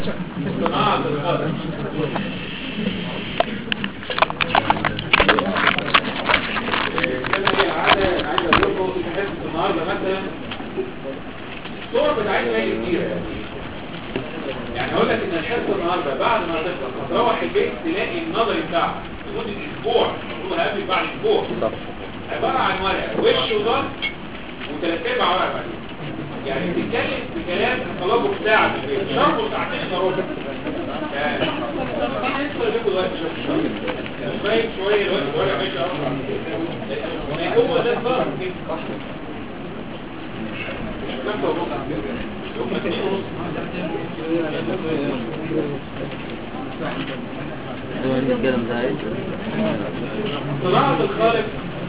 صناعة الخلق كما هي العادة أنا عايز أقول لكم في حصة النهاردة مثلا الصور بتاعتنا هي كتيرة يعني يعني هقول لك ان الحصة النهاردة بعد ما تخلص هتروح البيت تلاقي النظري بتاعك لمدة اسبوع المفروض هقابل بعد اسبوع عبارة عن ورقة وش وظهر وثلاث ارباع ورقة بعدين يعني بتتكلم في كلام طلبه ساعة في البيت شربه ساعتين الا ربع يعني مين لسه اللي بياخد وقت شرب الشرب باين شوية الوقت الورقة ماشي اسرع يعني هو ده الظهر كده خمسة ونص هم اتنين ونص صناعة الخالق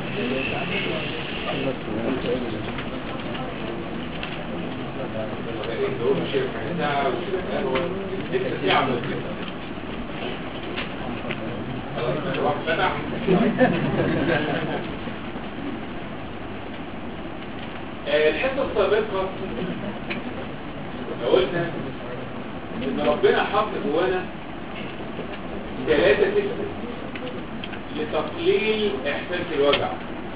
الحصة السابقة قلنا ان ربنا حط جوانا ثلاثة سيستم لتقليل احساس الوجع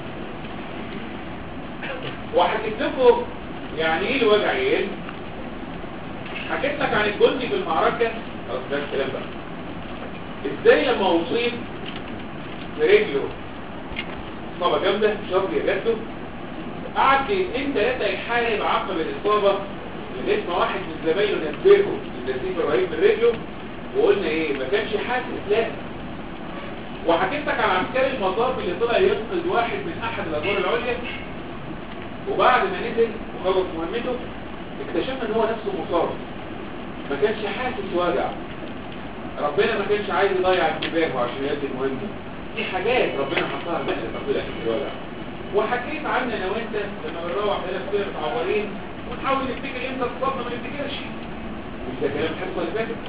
وحكيت لكم يعني ايه الوجع يقل حكيت لك عن الجندي في المعركة خلاص ده الكلام بقى ازاي لما اصيب في رجله اصابة جامدة شرط يجده قعد دقيقتين ثلاثة يحارب عقب الإصابة لغاية ما واحد من زمايله نبهه للنسيب الرهيب من رجله وقلنا ايه ما كانش حاسس لا وحكيت لك عن عسكري المطاف اللي طلع ينقذ واحد من احد الادوار العليا وبعد ما نزل وخلص مهمته اكتشفنا ان هو نفسه مصاب ما كانش حاسس وجع ربنا ما كانش عايز يضيع انتباهه عشان يؤدي المهمه دي حاجات ربنا حطها لنا تقليل احساس الوجع وحكيت عنها انا وانت لما بنروح هنا كده متعورين ونحاول نفتكر امتى اتصابنا ما نفتكرش مش ده كلام الحصه اللي فاتت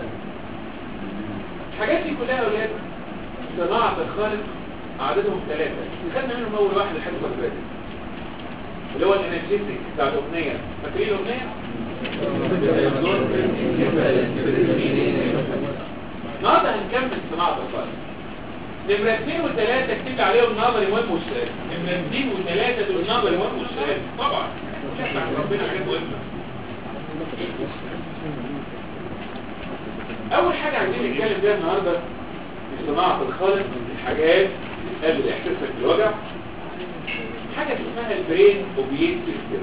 الحاجات دي كلها يا اولاد صناعه الخالق عددهم ثلاثه خدنا منهم اول واحد الحصه اللي فاتت اللي هو الانرجيتك بتاع الاغنيه فاكرين الاغنيه النهارده هنكمل صناعه الخالق نمرة اثنين وثلاثة اكتب عليهم نظري مهم والسؤال نمرة اثنين وثلاثة دول نظري مهم والسؤال طبعا كلها بتاعت ربنا حاجات مهمة أول حاجة عايزين نتكلم فيها النهاردة في صناعة الخالق الحاجات اللي تقلل إحساسك بالوجع حاجة اسمها البرين اوبيت سيستم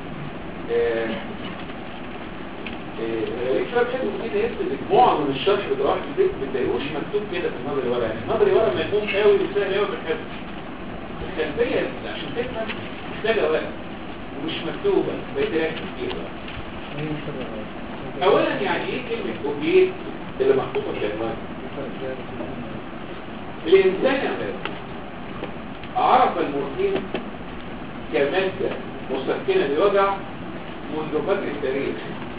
الكتاب حلو كده يكتب معظم الشرح بتاع في البيت ما تلاقيهوش مكتوب كده في النظري ورا يعني النظري ورا ملموم قوي وسهل قوي بالحفظ الخلفيه عشان تفهم محتاجه وقت ومش مكتوبه بقيت ركز فيها بقى اولا يعني ايه كلمه اوبيت اللي محطوطه في العنوان الانسان يا ولاد عرف المورفين كماده مسكنه للوجع منذ فتره التاريخ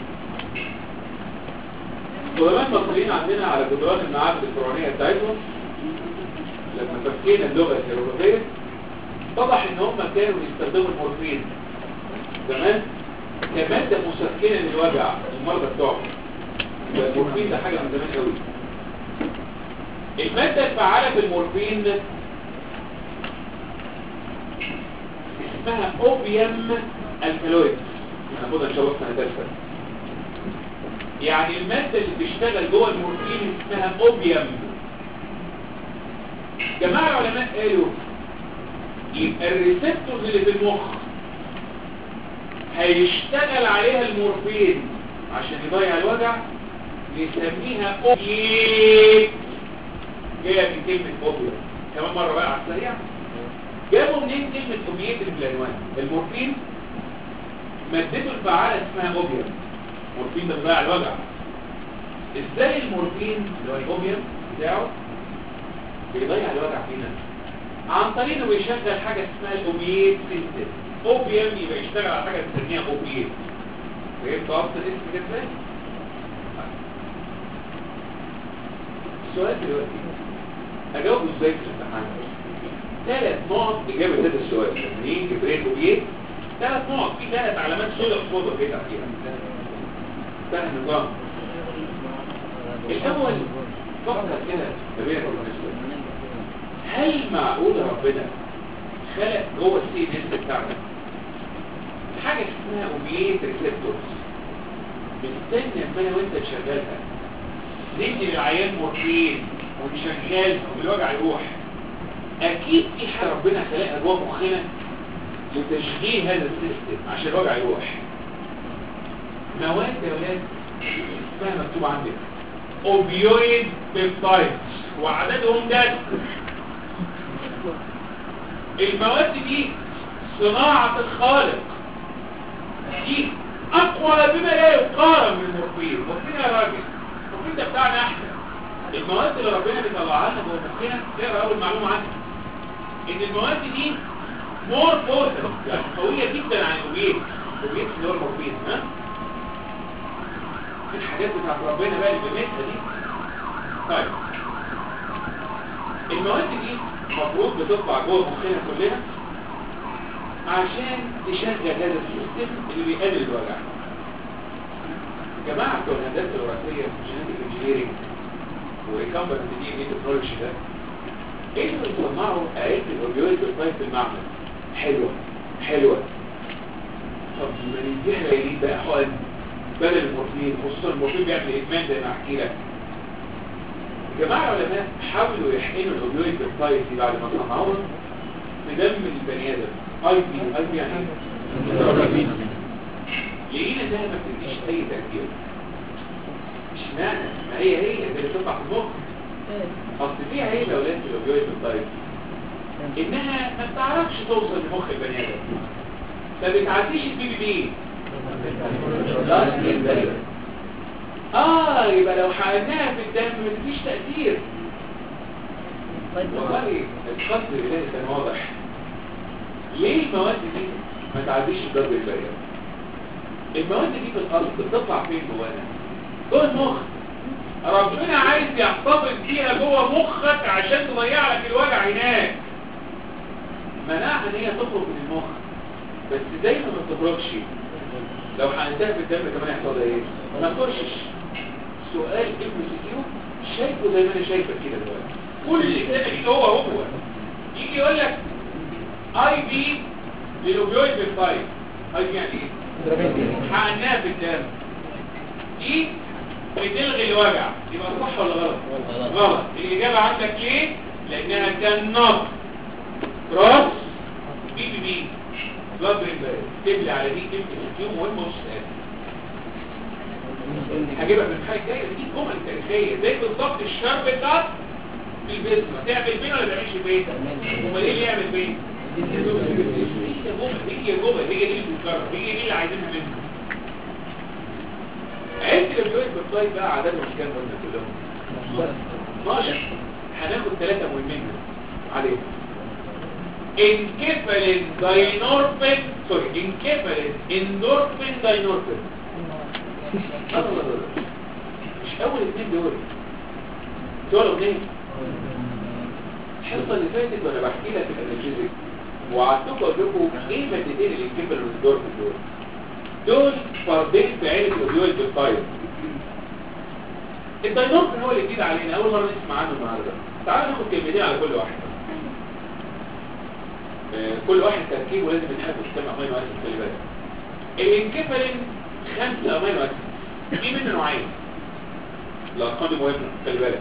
القدماء المصريين عندنا على جدران المعابد الفرعونية بتاعتهم لما فكينا اللغة الهيروغليفية اتضح ان هم كانوا بيستخدموا المورفين زمان كمادة مسكنة للوجع المرضى بتوعهم المورفين ده حاجة من زمان قوي المادة الفعالة في المورفين اسمها اوبيوم الكالويد هناخدها ان شاء الله سنة ثالثة يعني المادة اللي بتشتغل جوه المورفين اسمها اوبيوم جماعة العلماء قالوا يبقى الريسبتورز اللي في المخ هيشتغل عليها المورفين عشان يضيع الوجع نسميها اوبيت جايه من كلمة اوبيوم كمان مرة بقى على السريع جابوا منين كلمة اوبيت اللي في العنوان المورفين مادته الفعالة اسمها اوبيوم المورفين ده بيضيع الوجع ازاي المورفين اللي هو الاوبيوم بتاعه بيضيع الوجع فينا عن طريق انه بيشغل حاجه اسمها الاوبيات سيستم اوبيوم يبقى يشتغل على حاجه بنسميها اوبيات فهمت اصلا الاسم كده ازاي السؤال دلوقتي اجاوبه ازاي في الامتحان ثلاث نقط اجابه هذا السؤال تمرين جبريل اوبيات ثلاث نقط في ثلاث علامات سوداء خضر كده فيها سهل نظام الاول فكر كده ما بينك وبين نفسك هل معقول ربنا خلق جوه السي ان اس بتاعنا حاجه اسمها اوبييت ريسبتورز بنستنى لما انا وانت تشغلها ندي للعيان مورفين ونشغلها والوجع يروح اكيد في حاجه ربنا خلقها جوه مخنا لتشغيل هذا السيستم عشان الوجع يروح مواد يا ولاد اسمها مكتوب عندك اوبيويد بيبتايدز وعددهم ده المواد دي صناعة الخالق دي اقوى بما لا يقارن من المورفين المورفين يا راجل المورفين ده بتاعنا احنا المواد اللي ربنا بيطلعها لنا جوه مخنا تقرا اول معلومه عنها ان المواد دي مور بوتنت يعني قويه جدا عن الاوبيت الاوبيت اللي هو المورفين ها الحاجات بتاعت ربنا بقى اللي بمثلها دي طيب المواد دي المفروض بتطلع جوه مخنا كلنا عشان تشغل هذا السيستم اللي بيقلل الوجع جماعة بتوع الهندسة الوراثية جينيتك انجينيرنج وريكامبرنت دي ان تكنولوجي ده قدروا يصنعوا آلات الاوبيويد بالطيب في المعمل حلوة حلوة طب ما نديها ليه بقى حقن بدل المورفين خصوصا المورفين بيعمل ادمان زي ما احكي لك جماعة العلماء حاولوا يحقنوا الاوبيويد بالطيب دي بعد ما صنعوها في دم البني ادم اي بي اي بي يعني ايه؟ لقينا انها ما بتديش اي تأثير اشمعنى ما هي هي اللي بتطلع في المخ اصل فيها ايه الاولاد في الاوبيويد بالطيب انها ما بتعرفش توصل لمخ البني ادم ما بتعديش البي بي بي اه يبقى لو حقناها في الدم ما تديش تأثير والله القصد الالهي كان واضح ليه المواد دي ما تعديش الضرب البريء المواد دي في الارض بتطلع فين جوانا جوه المخ ربنا عايز يحتفظ فيها جوه مخك عشان تضيع لك الوجع هناك منعها ان هي تخرج من المخ بس دايما ما بتخرجش لو حقنتها في الدم كمان يحصل ايه ما تخشش سؤال ابن سكيو شايفه زي ما انا شايفك كده دلوقتي كل كده هو هو يجي يقول لك اي بي للاوبيويد بالفايل اي بي يعني ايه حقناها في الدم دي بتلغي الوجع يبقى صح ولا غلط غلط الاجابه عندك ليه لانها كان نص كروس بي بي بي بلاد برين تبلي على دي تبلي في يوم مهم مش هجيبها من الحاجه الجايه دي جمل تاريخيه زي بالظبط الشرب بتاعت في البسمه تعمل بين ولا ما تعملش بين امال ايه اللي يعمل بين هي جمل هي جمل هي دي اللي بتتكرر هي دي اللي عايزينها منها عيلة الابيويد بالطيب بقى عددهم كام قلنا كلهم 12 هناخد ثلاثة مهمين عليهم انكفالين داينورفين سوري انكفالين اندورفين داينورفين لا لا لا مش اول اثنين دول دول اغنية الحصة اللي فاتت وانا بحكي لك الانرجيزك وعدتكم اقول لكم ايه مادتين الانكفالين والاندورفين دول دول فردين في عيلة الاوبيويد بالطيب الداينورفين هو اللي جديد علينا اول مرة نسمع عنه النهارده تعالوا ناخد كلمتين على كل واحد آه، كل واحد تركيبه لازم يتحدد كم امينو اسيد خلي بالك الانكفالين خمسة امينو اسيد في منه نوعين الارقام دي مهمة خلي بالك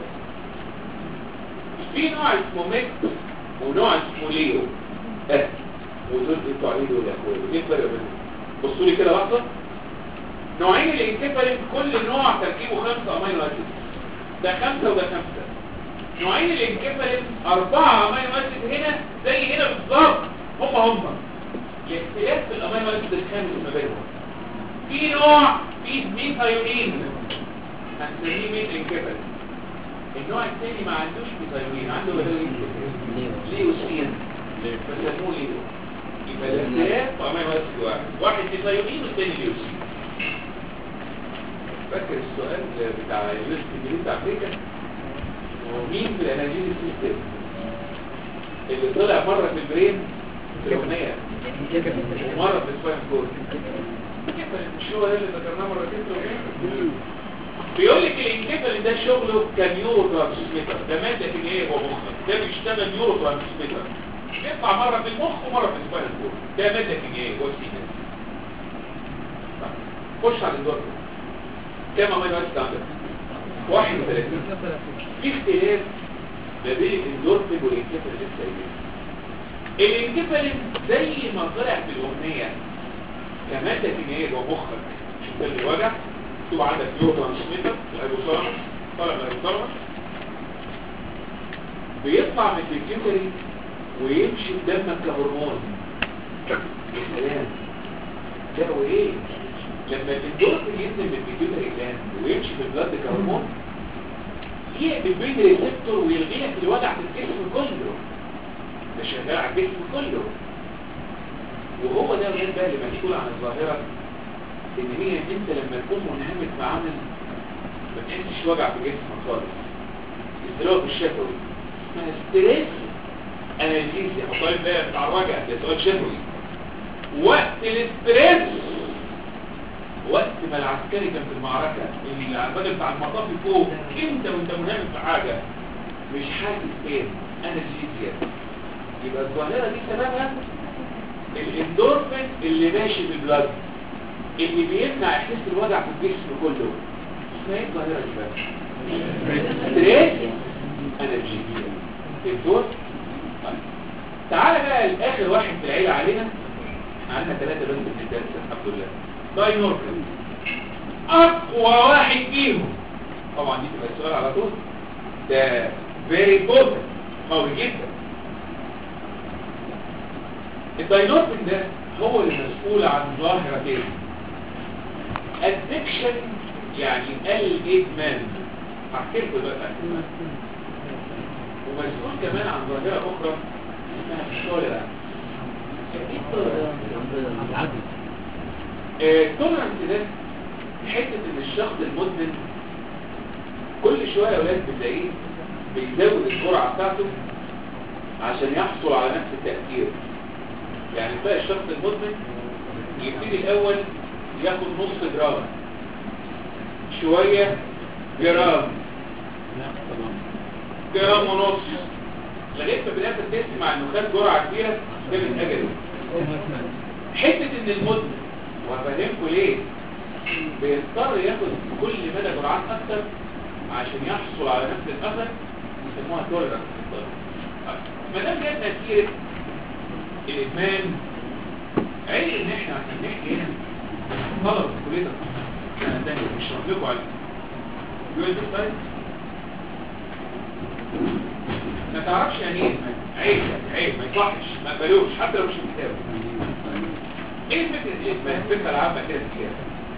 في نوع اسمه ميكس ونوع اسمه ليو اه ودول انتوا عليه دول يا اخويا ايه الفرق بينهم بصوا لي كده لحظه نوعين الانكفالين كل نوع تركيبه خمسة امينو اسيد ده خمسة وده خمسة نوعين الانكفالين أربعة امينو اسيد هنا زي هنا بالظبط هم هم الاختلاف في الامينو اسيد الخامس ما بينهم في نوع فيه ميثايونين هنسميه ميث انكفالين النوع الثاني ما عندوش ميثايونين عنده بدل ليوسين بسموه ليو يبقى الاختلاف في امينو اسيد واحد واحد ميثايونين والثاني ليوسين فاكر السؤال بتاع يونس الجديد بتاع افريقيا مين في الاناجيل سيستم اللي طلع مرة في البرين في الاغنية ومرة في السباين كود مش هو ده اللي ذكرناه مرتين في الاغنية بيقول لك الانكفال ده شغله كنيورو ترانسميتر ده ماده كيميائيه جوه مخك ده بيشتغل نيورو ترانسميتر بيطلع مره في المخ ومره في السباينال كورد ده ماده كيميائيه جوه السينس خش على الدور كام امينو اسيد عندك 31 في اختلاف ما بين الاندورفين والانكفالين السيئين الانكفالين زي ما طلع في الاغنيه كماده كيميائيه جوه مخك عشان تلغي الوجع مكتوب عندك نيورو ترانسميتر الهيبوثالاموس طالع من الهيبوثالاموس بيطلع من البيتيوتري ويمشي في دمك كهرمون يا سلام ده هو ايه لما الاندورفين ينزل من البيتيوتري جلاند ويمشي في البلاد كهرمون يقبل بين ريسبتور ويلغي لك الوجع في الجسم كله ده شغال على الجسم كله وهو ده الغير بقى اللي مسؤول عن الظاهره ان هي انت لما تكون منهمك في عمل ما تحسش وجع في جسمك خالص استراحه الشفوي اسمها ستريس انالجيزيا الطالب ده بتاع الوجع ده سؤال شفوي وقت الاستريس وقت ما العسكري كان في المعركة الراجل بتاع المطاف فوق انت وانت منهمك في حاجة مش حاسس ايه انالجيزيا يبقى الظاهرة دي سببها الاندورفين اللي ماشي في البلد اللي بيمنع احساس الوجع في الجسم كله اسمها ايه الظاهرة دي بقى ستريس انالجيزيا الدور طيب. تعالى بقى الاخر واحد في العيلة علينا عندنا ثلاثة بس في الدرس الحمد لله داينورفين اقوى واحد فيهم طبعا دي تبقى السؤال على طول ده فيري بوتنت قوي جدا الداينورفين ده هو المسؤول عن ظاهرتين ادكشن يعني الادمان هحكي لكم دلوقتي عن الادمان ومسؤول كمان عن ظاهره اخرى اسمها الشوليرا التولرنس ده حته ان الشخص المدمن كل شويه يا اولاد بتلاقيه بيزود الجرعه بتاعته عشان يحصل على نفس التاثير يعني تلاقي الشخص المدمن يبتدي الاول ياخد نص جرام شويه جرام جرام ونص لغايه ما بالاخر تسمع انه خد جرعه كبيره ده من اجله حته ان المدمن وهفهمكم ليه بيضطر ياخد كل مدى جرعات اكتر عشان يحصل على نفس الاثر يسموها تولرنس ما دام جت نتيجه الادمان عيب ان احنا عشان نحكي هنا طلب في كليه السنه الثانيه مش لكم عليه يقول لي ما تعرفش يعني ايه ادمان عيب عيب ما يصحش ما قبلوش حتى لو مش في الكتاب ايه فكرة الادمان الفكرة العامة كده فيها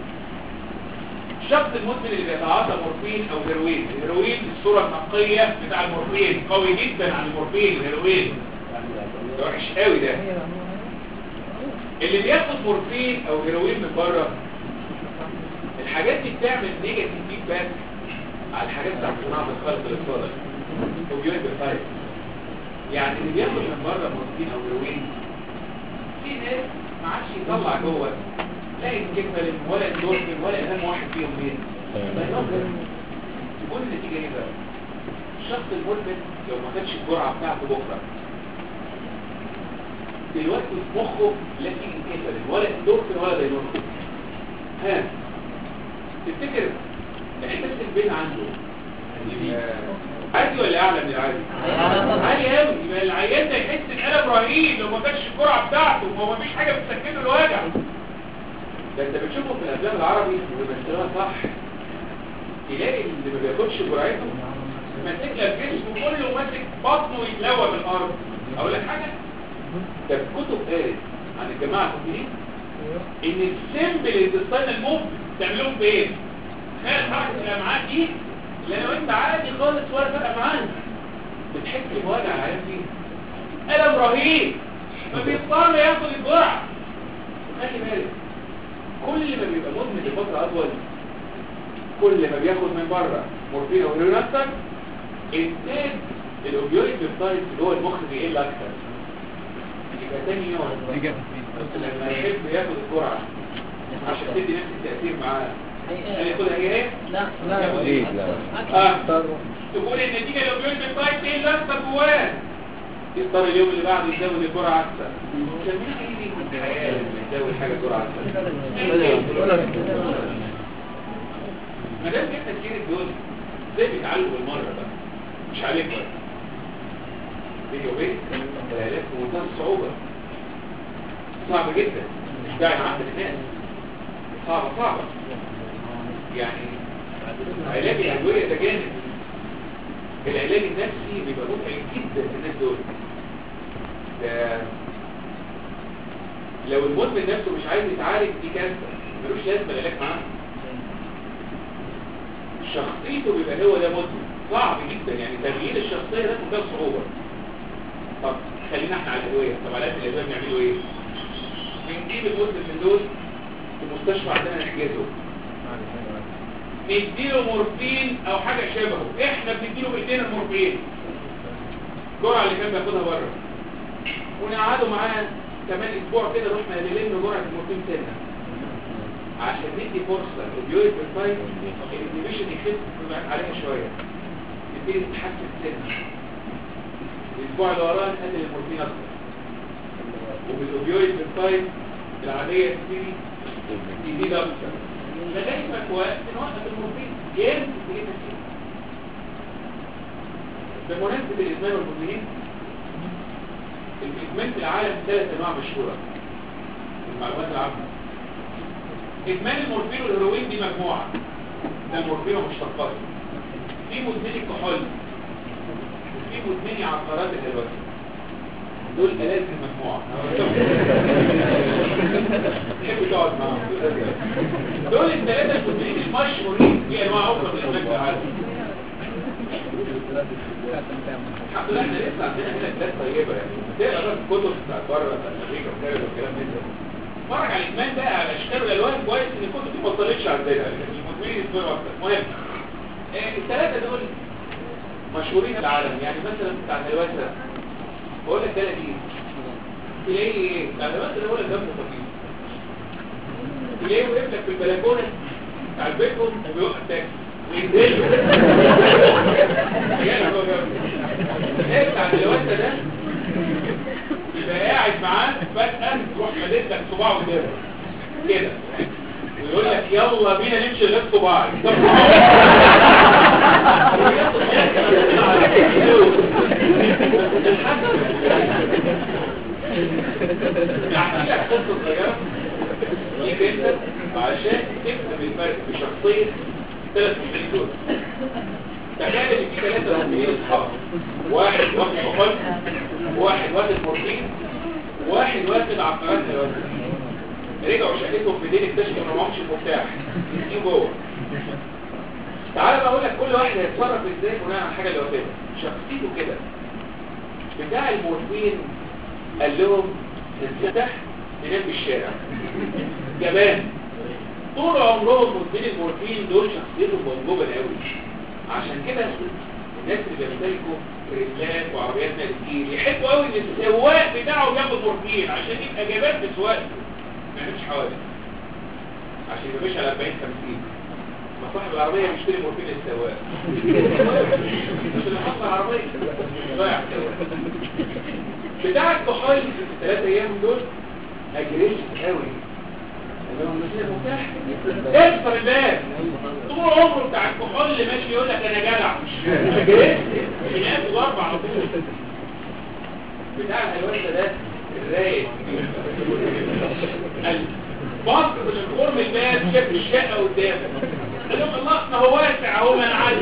الشخص المدمن اللي بيتعاطى مورفين او هيروين الهيروين الصورة النقية بتاع المورفين قوي جدا عن المورفين الهيروين ده وحش قوي ده اللي بياخد مورفين او هيروين من بره الحاجات دي بتعمل نيجاتيف فيدباك على الحاجات بتاعت صناعة الخلق الاقتصادي اوبيويد بالفايت يعني اللي بياخد من بره مورفين او هيروين في ناس ما عادش يطلع جوه لا الكفل ولا الدورفين ولا اهم واحد فيهم مين تكون النتيجه ايه بقى الشخص المدمن لو ما خدش الجرعه بتاعته بكره دلوقتي في مخه لا في الكفل ولا الدورفين ولا داينورفين ها تفتكر احساس البين عنده عادي ولا اعلى من العادي عالي قوي يبقى العيان ده يحس بألم رهيب لو ما كانش الجرعه بتاعته وهو مفيش حاجه بتسكن له الوجع ده انت بتشوفه في الافلام العربي وبيمثلوها صح تلاقي اللي ما بياخدش جرعته ماسك لك جسمه كله ماسك بطنه يتلوى بالارض اقول لك حاجه ده الكتب قالت عن الجماعه الكوميديين ان السمبل الانتستين الموف تعملوه فين؟ تخيل حركه الامعاء دي اللي انا وانت عادي خالص ولا فرق معانا بتحس بوجع العيان دي ألم رهيب فبيضطر ياخد الجرعة خلي بالك كل ما بيبقى مدمن لفترة أطول كل ما بياخد من بره مورفين أو هيروين أكتر إنتاج الأوبيويد بيبتايد اللي هو المخ بيقل أكتر يبقى تاني يوم لما يحب ياخد الجرعة عشان تدي نفس التأثير معاه اللي ياخدها هي ايه لا لا. إيه، لا. اه تقول النتيجه لو بيقول بالتايب ايه اللي انت جواه يختار اليوم اللي بعده يزود الجرعه اكثر جميع ايه في الحياه لما يزود حاجه جرعه اكثر ما دام جبنا سيره دول ازاي بيتعالجوا بالمره بقى مش عليك بقى بيني وبين العلاج في منتهى الصعوبه صعب جدا مش داعي عند الناس صعبه صعبه يعني علاج الادويه ده جانب العلاج النفسي بيبقى متعب جدا للناس دول ده لو المدمن نفسه مش عايز يتعالج دي كارثه ملوش لازمه العلاج معاه شخصيته بيبقى هو ده مدمن صعب جدا يعني تغيير الشخصيه ده منتهى الصعوبه طب خلينا احنا على الادويه طب على الادويه بنعملوا ايه بنجيب المدمن من دول في المستشفى عندنا نحجزه نديله مورفين او حاجه شبهه احنا بنديله بايدينا المورفين الجرعه اللي كان بياخدها بره ونقعده معاه كمان اسبوع كده رحنا نلم جرعه المورفين سنه عشان ندي فرصه الاوبيويد بالفايت الانهبيشن يخف عليها شويه تبتدي تتحسن سنه الاسبوع اللي وراه نقلل المورفين اكتر وبالاوبيويد بالفايت العاديه تبتدي تزيد اكتر لغايه ما توقف نوقف المورفين يا اما تجيب نتيجه بمناسبه الادمان والمدمنين الادمان في العالم ثلاث انواع مشهوره المعلومات العامه ادمان المورفين والهيروين دي مجموعه ده المورفين ومشتقاته في مدمني الكحول وفي مدمني عقارات الهيروين دول ألاف المجموعة تحب تقعد معاهم دول الثلاثة المدمنين المشهورين في أنواع أخرى من الأماكن العالم الحمد لله احنا لسه عندنا هنا بلاد طيبة يعني تقرا بقى الكتب بتاعت بره بتاعت أمريكا وكندا والكلام من ده اتفرج على الإدمان بقى على أشكال والألوان كويس إن الكتب دي ما وصلتش عندنا يعني المدمنين يصبروا أكتر المهم آه، الثلاثة دول مشهورين في العالم يعني مثلا بتاع الهلوسة بقول لك ده لذيذ تلاقيه ايه؟ بتاع الهلوسة اللي هو اللي دمه خفيف تلاقيه واقف لك في البلكونة بتاع بيتهم وبيوقف تاكسي وينزل له يعني هو جنبه. ايه بتاع الهلوسة ده يبقى قاعد معاه فجأة تروح مدد لك صباعه قدامه كده ويقول لك يلا بينا نمشي لغايه صباعي طب يعني لك قصه صغيره ليك انت عشان تفهم الفرق في شخصيه ثلاث مديرين دول تخيل ان في ثلاثه مديرين اصحاب واحد واخد بخل واحد واخد مورفين واحد واخد عقارات الوزن رجعوا شقتهم في دين اكتشفوا ان معهمش المفتاح ايه جوه تعالى بقى اقول لك كل واحد هيتصرف ازاي بناء على الحاجه اللي واخدها شخصيته كده بتاع المورفين قال لهم الفتح تنام في الشارع جبان طول عمرهم مدمنين المورفين دول شخصيتهم موجوبه قوي عشان كده الناس اللي بيمتلكوا رجلات وعربيات ناديين يحبوا قوي ان السواق بتاعه ياخد مورفين عشان يبقى جبان في سواقته ما يعملش حوادث عشان يبقى ماشي على 40 50 ما صاحب العربية بيشتري مورفين للسواق مش اللي حط العربية ضايع السواق بتاع الكحول في الثلاث ايام دول اجريسيف قوي اكسر الباب طول عمره بتاع الكحول اللي ماشي يقول لك انا جدع اجريسيف ينام ضرب على طول بتاع الهلوسه ده الرايق البص بالفورم الباب شاف الشقه قدامه قال لهم الله ما هو واسع اهو ما انا عارف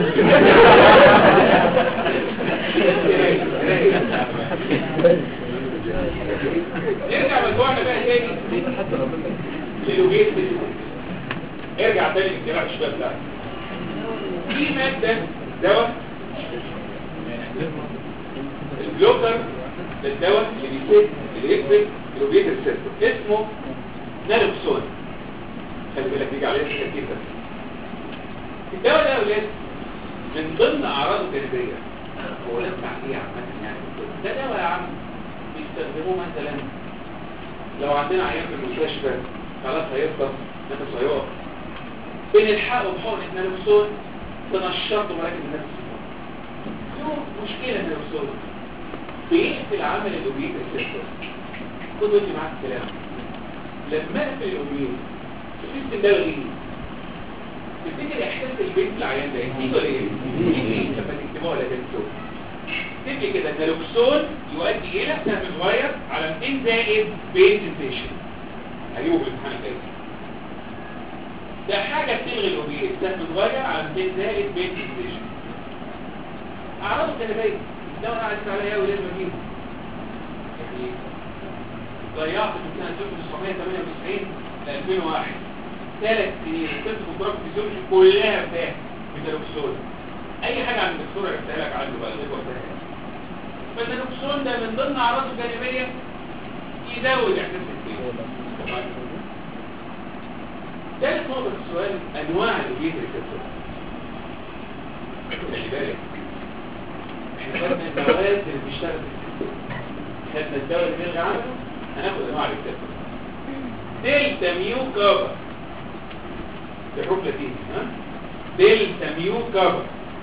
نرجع مجموعنا بقى تاني للوجيت ارجع تاني للجماعة الشباب بتاعتي في مادة دواء البلوكر للدواء اللي بيسد اللي يقفل الوجيت السيستم اسمه نالوكسون خلي بالك بيجي عليه كتير بس الدواء ده يا ولاد من ضمن اعراضه الجانبيه هو لا تعديه عامه يعني ده دواء يا عم بيستخدموه مثلا لو عندنا عيان في المستشفى خلاص هيفضل نفسه هيقف بنلحقه بحقن نالوكسون تنشطه مراكز النفس له مشكلة نالوكسون بيقفل عمل الاوبيد السيستم خد ودي معاك الكلام لما اقفل الاوبيد السيستم ده يغيب تفتكر احساس البيت العيان ده يزيد ولا يقل؟ يزيد لما تكتبوها ولا تنسوه تبقى كده النالوكسون يؤدي الى سهم صغير على 200 زائد بين سنسيشن هجيبه في الامتحان الجاي ده حاجه بتلغي الاوبيد سهم صغير على 200 زائد بين سنسيشن اعراضه جانبيه ده انا عايز عليها قوي لازم اجيبه يعني ضيعت من سنه 1998 ل 2001 ثلاث سنين كنت بكرات فيزيولوجي كلها بتاعت بالنالوكسون اي حاجه عن الدكتور عرفتها لك عنه بقى غير وقتها فالنالوكسون ده من ضمن اعراضه الجانبيه يزود احساس الكيس ثالث نقطه في السؤال انواع الاوبيد ريسبتور خلي بالك احنا خدنا المواد اللي بتشتغل في السيستم خدنا الدواء اللي بيلغي عمله هناخد انواع الريسبتور دلتا ميو كفر بحروف لاتيني ها دلتا ميو كفر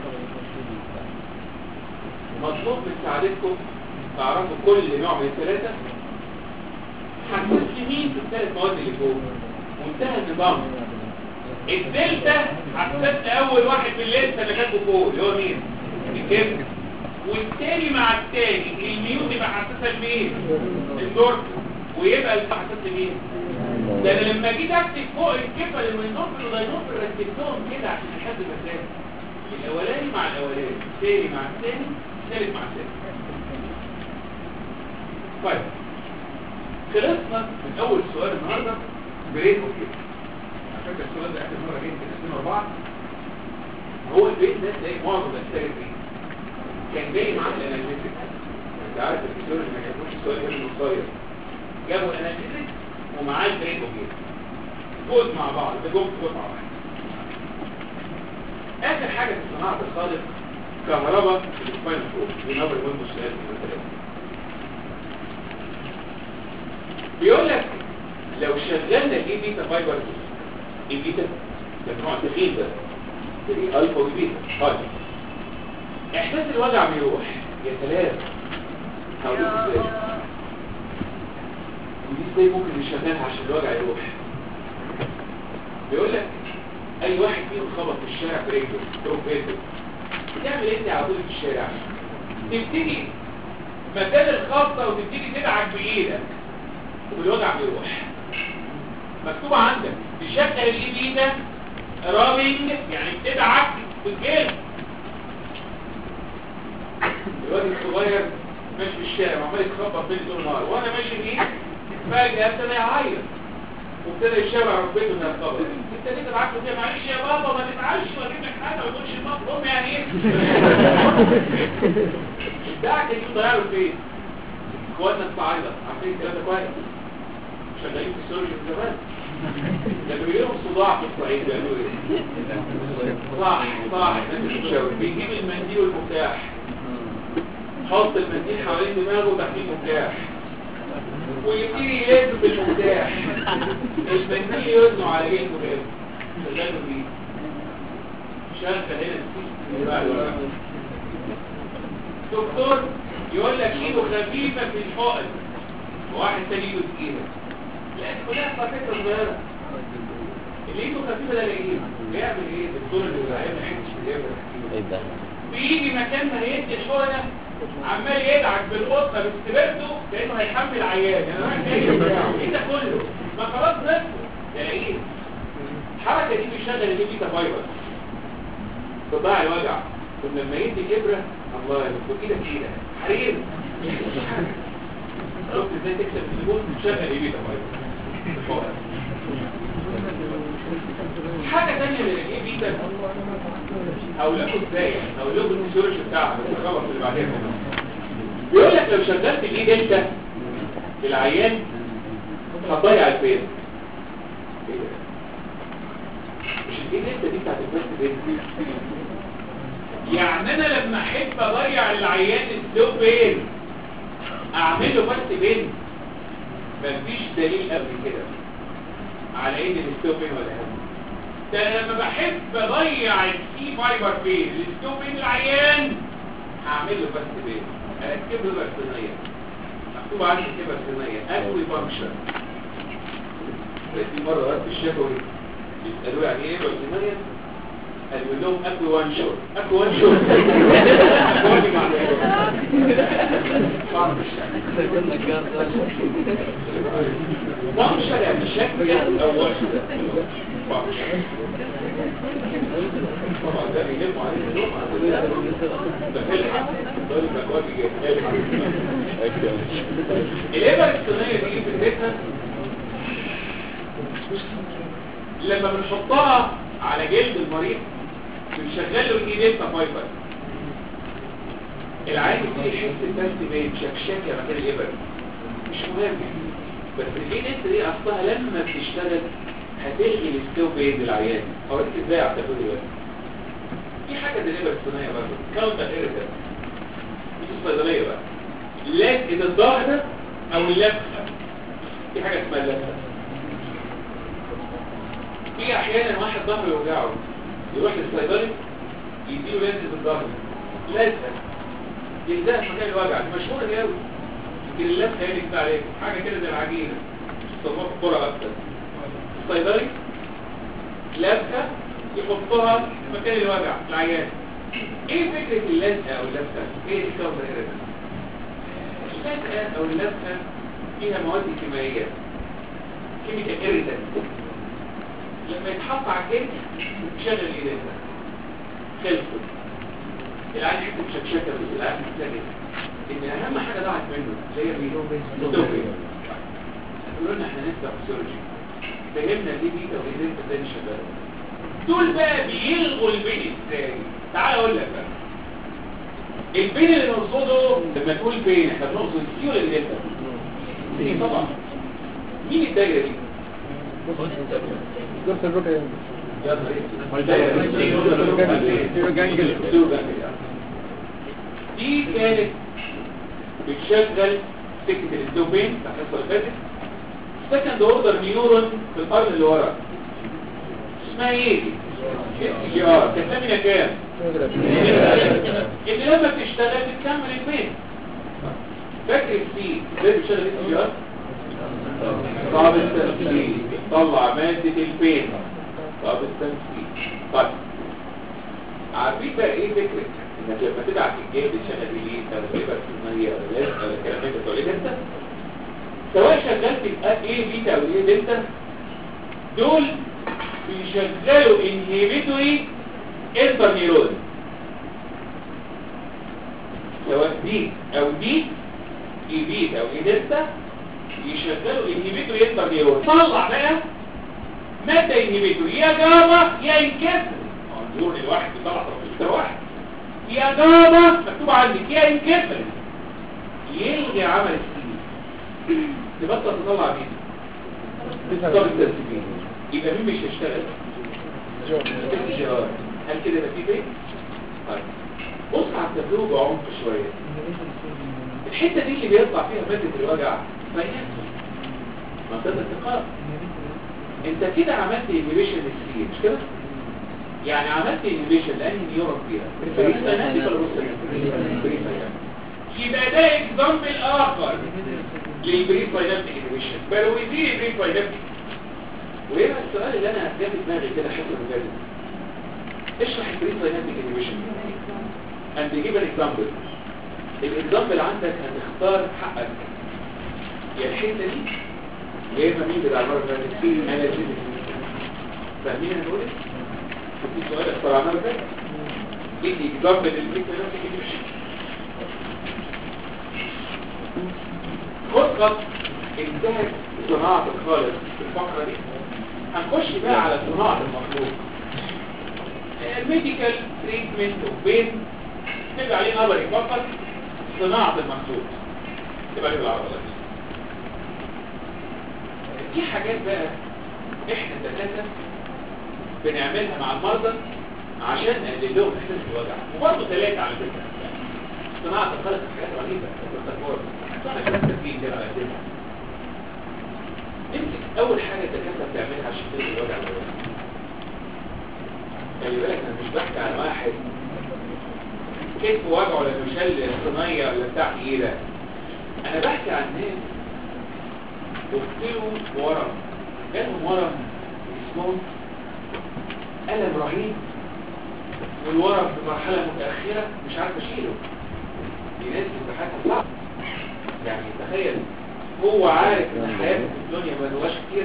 مطلوب من سعادتكم تعرفوا كل نوع من الثلاثة حساس لمين في الثلاث مواد اللي فوق منتهى النظام الدلتا حساس لأول واحد في الليسته اللي كاتبه فوق اللي هو مين؟ الكبد والتاني مع التاني الميو تبقى حساسة لمين؟ الدورك ويبقى الحساس لمين؟ ده انا لما جيت اكتب فوق الكبه المينوفل والداينوفل رتبتهم كده عشان لحد المسافه الاولاني مع الاولاني الثاني مع الثاني الثالث مع الثالث طيب خلصنا من اول سؤال النهارده بريد اوكي على فكره السؤال ده اخر مره جه في 2004 هو البيت ده تلاقي معظم الاسئله فيه كان جاي معاه الاناليتيك انت عارف الفيزيولوجي ما كانوش السؤال غير قصير جابوا الاناليتيك ومعاه البريد اوكي فوز مع بعض ده جم فوز مع بعض اخر حاجه في صناعه الخالق كهرباء في السباين فوق دي نظر مهم السؤال مثلا بيقول لك لو شغلنا الاي بيتا فايبر اي بيتا ده نوع تخين ده دي الفا وبيتا طيب احساس الوجع بيروح يا سلام هقول لكم ازاي ودي ازاي ممكن نشغلها عشان الوجع يروح بيقول لك اي واحد فيهم خبط في الشارع برجله دروب بيته بتعمل ايه انت على طول في الشارع تبتدي مكان الخبطه وتبتدي تدعك بايدك والوجع بيروح مكتوب عندك تشغل الايد ده رابنج يعني بتدعك بالجلد الواد الصغير ماشي في الشارع وعمال يتخبط بين طول النهار وانا ماشي بيه فجاه ابتدى يعيط وابتدى يشاور ربيته انها الخبر انت ليه تبعت له معلش يا بابا ما تتعش واجيب لك حاجه ما تقولش المطلوب يعني ايه الدعكه دي ضيعوا فين اخواتنا الصعايده عارفين الكلام ده كويس شغالين في السوري من زمان لما بيجي لهم صداع في الصعيد بيعملوا ايه؟ صاح صاح بيجيب المنديل والمفتاح حط المنديل حوالين دماغه وتحتيه المفتاح ويبتدي يلف بالمفتاح المنديل يوزنه على جنبه كده شغال بيه شغال هنا دكتور يقول لك ايده خفيفه في الحقن وواحد تاني ايده تقيله لان كلها خفيفه صغيره اللي ايده خفيفه ده ايه بيعمل ايه الدكتور اللي بيعمل حته بيجي مكان ما يدي الحقنه عمال يدعك بالقطه باستبرته كانه هيحمل عيان يعني رايح جاي بتاعه ايه ده كله ما خلاص نفسه تلاقيه الحركه دي بيشغل اللي بيتا فايبر تضاع الوجع ثم لما يدي كبره الله يرزقك ايدك كده حرير شفت ازاي تكسب الزبون شغل ايه بيتا فايبر حاجه ثانيه من الايه بيتا او لكم ازاي او لكم الفيزيولوجي بتاعها بس الخبر اللي بعدين بيقول لك لو شغلت الايد انت العيان هتضيع الفين مش الايد انت دي بتاعت البست بين يعني انا لما احب اضيع العيان السلو بين اعمل له بس بين مفيش دليل قبل كده على ان السلو بين ولا حاجه ده أنا لما بحب اضيع السي فايبر فين الستو بين العيان هعمل له بس بين اركب له بكتيريا مكتوب عندي كده بكتيريا اكوي فانكشن بس مره رحت الشفوي يسالوه يعني ايه بكتيريا قالوا لهم اكوي وان شور اكوي وان شور أكوي معنى إيه؟ فانكشن يعني شكل او وصف فانكشن طبعا ده بيلموا عليه اللوم ده فلحة ده المكواجي جاي الإبر الصينية دي فكرتها لما بنحطها على جلد المريض بنشغل له الايديتا فايبر العين دي يحس البس باين شكشكه مكان الابر مش مهم بس الايديتا دي اصلها لما بتشتغل هتلغي الستو بين العيان هوريك ازاي اعتقد دلوقتي في حاجه زي الابر الصينيه برضه كاونتر ايريتر دي الصيدليه بقى لكن الظاهره او اللفه في حاجه اسمها اللفه في احيانا واحد ظهره يوجعه يروح للصيدلي يديله لازم بالظهر لازم يلزق في مكان الوجع دي مشهوره دي قوي يمكن اللفه هي اللي عليك حاجه كده زي العجينه بيسموها في الكوره اكتر الصيدلي لفه يحطها في مكان الوجع العيان ايه فكره اللزقه او اللفه ايه دي كاونتر ايريتنس اللزقه او اللفه فيها مواد كيميائيه كيميكال ايريتنس لما يتحط على الجلد يشغل الايدين خلصوا العين يكتب شكشكه بس العين يحتاج ان اهم حاجه ضاعت منه اللي هي بيدوبي يقولوا لنا احنا نفتح فيسيولوجي فهمنا ليه بيتا والايدين ازاي شغاله دول بقى بيلغوا البين ازاي تعال اقول لك بقى البين اللي نقصده لما تقول بين احنا بنقصد السي ولا الدلتا؟ سي طبعا مين الدايره دي؟ دكتور بكر دي كانت بتشغل سكة الدوبين الحصة اللي فاتت سكند اوردر نيورون في القرن اللي ورا اسمها ايه دي؟ جي ار كتامنا كام؟ اللي لما بتشتغل بتكمل البين فاكر السي ازاي بتشتغل اس جي ار؟ طب التنسيق طلع مادة البين طب التنسيق طيب عارفين بقى ايه فكرة انك لما تبعت الجيب تشغل ريليس او تبقى سيزمانية او لاس او الكلام ده بتقول ايه انت سواء شغلت ايه بيتا او ايه دلتا دول بيشغلوا انهيبيتوري انتر نيرون سواء دي او دي اي بيتا او ايه دلتا يشغلوا انهيبيتور ينتر نيرون طلع بقى مادة انهيبيتور يا جابا يا انكسر النيورون الواحد بيطلع ترانزستور واحد يا جابا مكتوب عندك يا انكسر يلغي عمل السي تبطل تطلع مين؟ طب الترتيبين يبقى مين مش هيشتغل؟ الجرار هل كده يبقى في فين؟ طيب بص على التابلو بعمق شويه الحته دي اللي بيطلع فيها ماده الوجع فهي منطقه الثقاب انت كده عملت انهبيشن للسي مش كده يعني عملت انهبيشن لان نيورون فيها بريفايناتيك ولا بريفايناتيك يبقى ده اكزامبل اخر للبريفايناتيك انهبيشن بل ويزيد بريفايناتيك وهنا السؤال اللي انا جاب في دماغي كده حسب مجال اشرح البريفايناتيك انهبيشن and give an example الاكزامبل عندك هتختار حقك يا الحته دي يا اما مين بتاع المره اللي فاتت في اناليسيس فاهمين انا بقول ايه؟ في سؤال اخترعناه اللي فاتت ايه اكزامبل البريفايناتيك انهبيشن خد خط انتهت صناعة الخالق في الفقرة دي هنخش بقى على صناعة المخلوق الميديكال تريتمنت وبين تبقى عليه نظري فقط صناعة المخلوق تبقى عليه بالعربة دي حاجات بقى احنا الدكاترة بنعملها مع المرضى عشان نقلل لهم احساس الوجع وبرضه ثلاثة على فكرة صناعة الخلق حاجات رهيبة صناعة كلام تكليم كده على كده نمسك اول حاجة الدكاترة بتعملها عشان تقلل الوجع الوجع خلي بالك انا مش بحكي عن واحد كتف وجعه ولا مشل صينيه ولا بتاع تقيله انا بحكي عن ناس اختلوا ورم جالهم ورم اسمه ألم رهيب والورم في مرحلة متأخرة مش عارف أشيله دي ناس امتحانات صعب يعني تخيل هو عارف ان حياته في الدنيا ما نواش كتير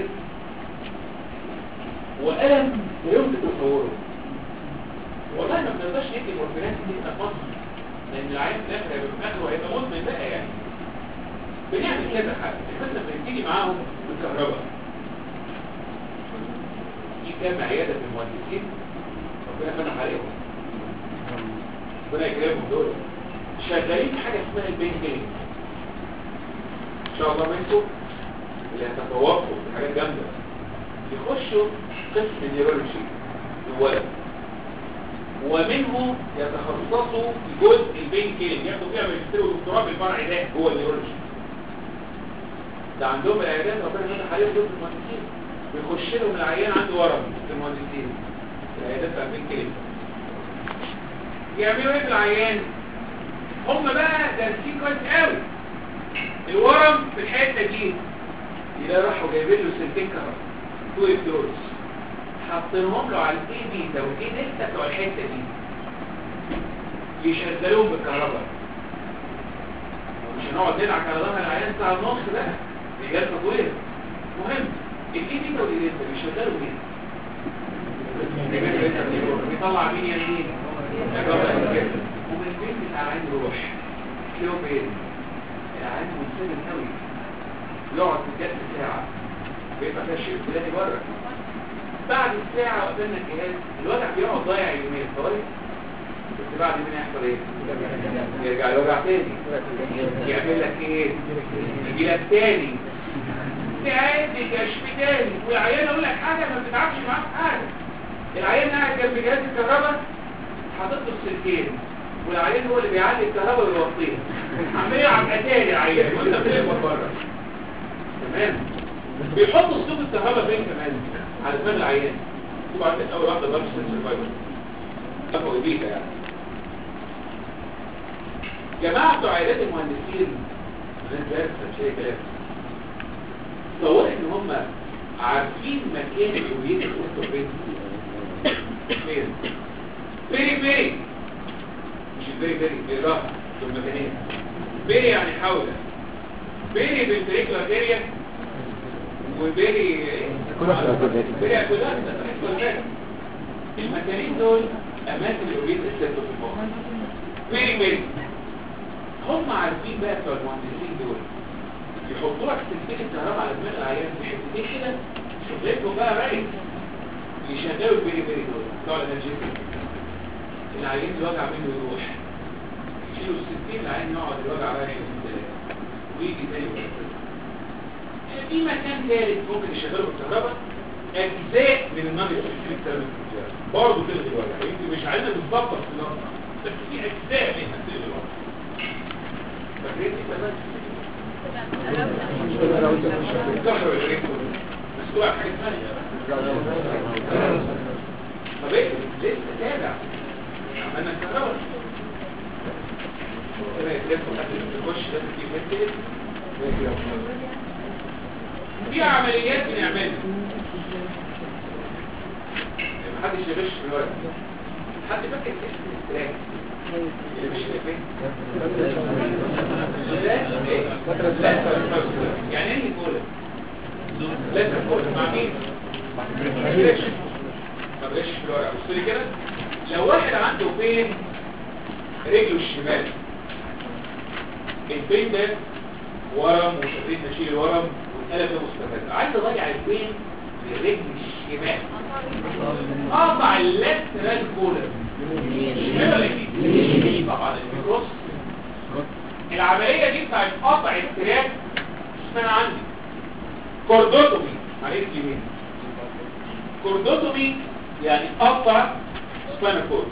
وألم لا يمكن تصوره والله ما بنقدرش ندي مورفينات دي في مصر لان العيان في الاخر هيبقى في الاخر وهيبقى مدمن بقى يعني بنعمل كذا حاجه مثلا بنبتدي معاهم بالكهرباء في كام عياده في المهندسين ربنا فتح عليهم ربنا يكرمهم دول شغالين في حاجه اسمها البين كلينك ان شاء الله منكم اللي هتتوقفوا في حاجات جامده يخشوا قسم النيورولوجي الولد ومنه يتخصصوا في جزء البين كيلينج ياخدوا فيها ماجستير ودكتوراه في الفرع ده هو النيورولوجي ده عندهم العيادات ربنا فتح عليهم دول المهندسين بيخش لهم العيان عنده ورم في المهندسين العيادات بتاع البين كيلينج يعملوا ايه في العيان هم بقى دارسين كويس قوي الورم في الحته دي يلاقي راحوا جايبين له سلكين كهرباء تو الكترونز حاطينهم له على الاي بيتا والاي دلتا بتوع الحته دي يشغلوهم بالكهرباء مش هنقعد ندعك على ظهر العيان ساعه ونص بقى دي جلسه طويله مهم الاي بيتا والاي دلتا بيشغلوا مين؟ بيطلع مين يا مين؟ ومن البيت بتاع العين يروح تلاقيه فين؟ العين منسجم قوي يقعد في الجلسه ساعه بيبقى فيها شيء فلاني بره بعد الساعة قدامنا الجهاز الوجع بيقعد ضايع يومين طوالي بس بعد مين هيحصل ايه؟ يرجع الوجع تاني يعمل لك ايه؟ يجي لك تاني تعدي كشف تاني والعيان اقول لك حاجة ما بتتعبش معاه في حاجة العيان قاعد جنب جهاز الكهرباء حاطط له السلكين والعيان هو اللي بيعلي الكهرباء ويوطيها عمال يلعب اتاري العيان وانت بتقبض بره تمام بيحطوا اسلوب الكهرباء فين كمان على دماغ العيان وبعدين اول واحده بقى سنسور فايبر افقوا بيها يعني جماعه بتوع عيادات المهندسين من الدرس شيء كلام تصور ان هم عارفين مكان الكوبيت الكوبيت فين بيري بيري مش البيري بيري بالراحه دول مكانين بيري يعني حوله بيري بالبريكلا اريا وبيري بيري اكودات المكانين دول اماكن الاوبيت السيتو في المخ بيري بيري هم عارفين بقى بتوع المهندسين دول يحطوا لك سلسله الكهرباء على دماغ العيان في حتتين كده شغلتهم بقى رايق يشغلوا البيري بيري دول بتوع الانرجيتك العيان الوجع منه يروح يشيلوا السكين العيان يقعد الوجع رايح يومين ثلاثه ويجي تاني في مكان ثالث ممكن يشغله بالكهرباء اجزاء من النار السلسله الثالث برضه كده الوجع يمكن مش عايزنا نتفقط في النار بس في اجزاء منها كده الوجع فاكرين ايه الكهرباء الريتم بس هو حاجه ثانيه طب ايه لسه تابع عملنا الكهرباء كده يتلفوا قبل ما تخش لازم تجيب مثل في عمليات بنعملها محدش يغش في الورق حد فاكر اسم الاستراك اللي مش فين يعني ايه كولا لا كولا مع مين ما بغش ما بغش في الورق بص لي كده لو واحد عنده فين رجله الشمال الفين ده ورم وشغلين نشيل الورم والقلب ده مستفاد عايز اضيع الفين للرجل الشمال قطع اللاترال كولر شمال ولا يمين طبعا الكروس العملية دي بتاعت قطع التراك اسمها عندي كوردوتومي معلش يمين كوردوتومي يعني قطع سبانا كورد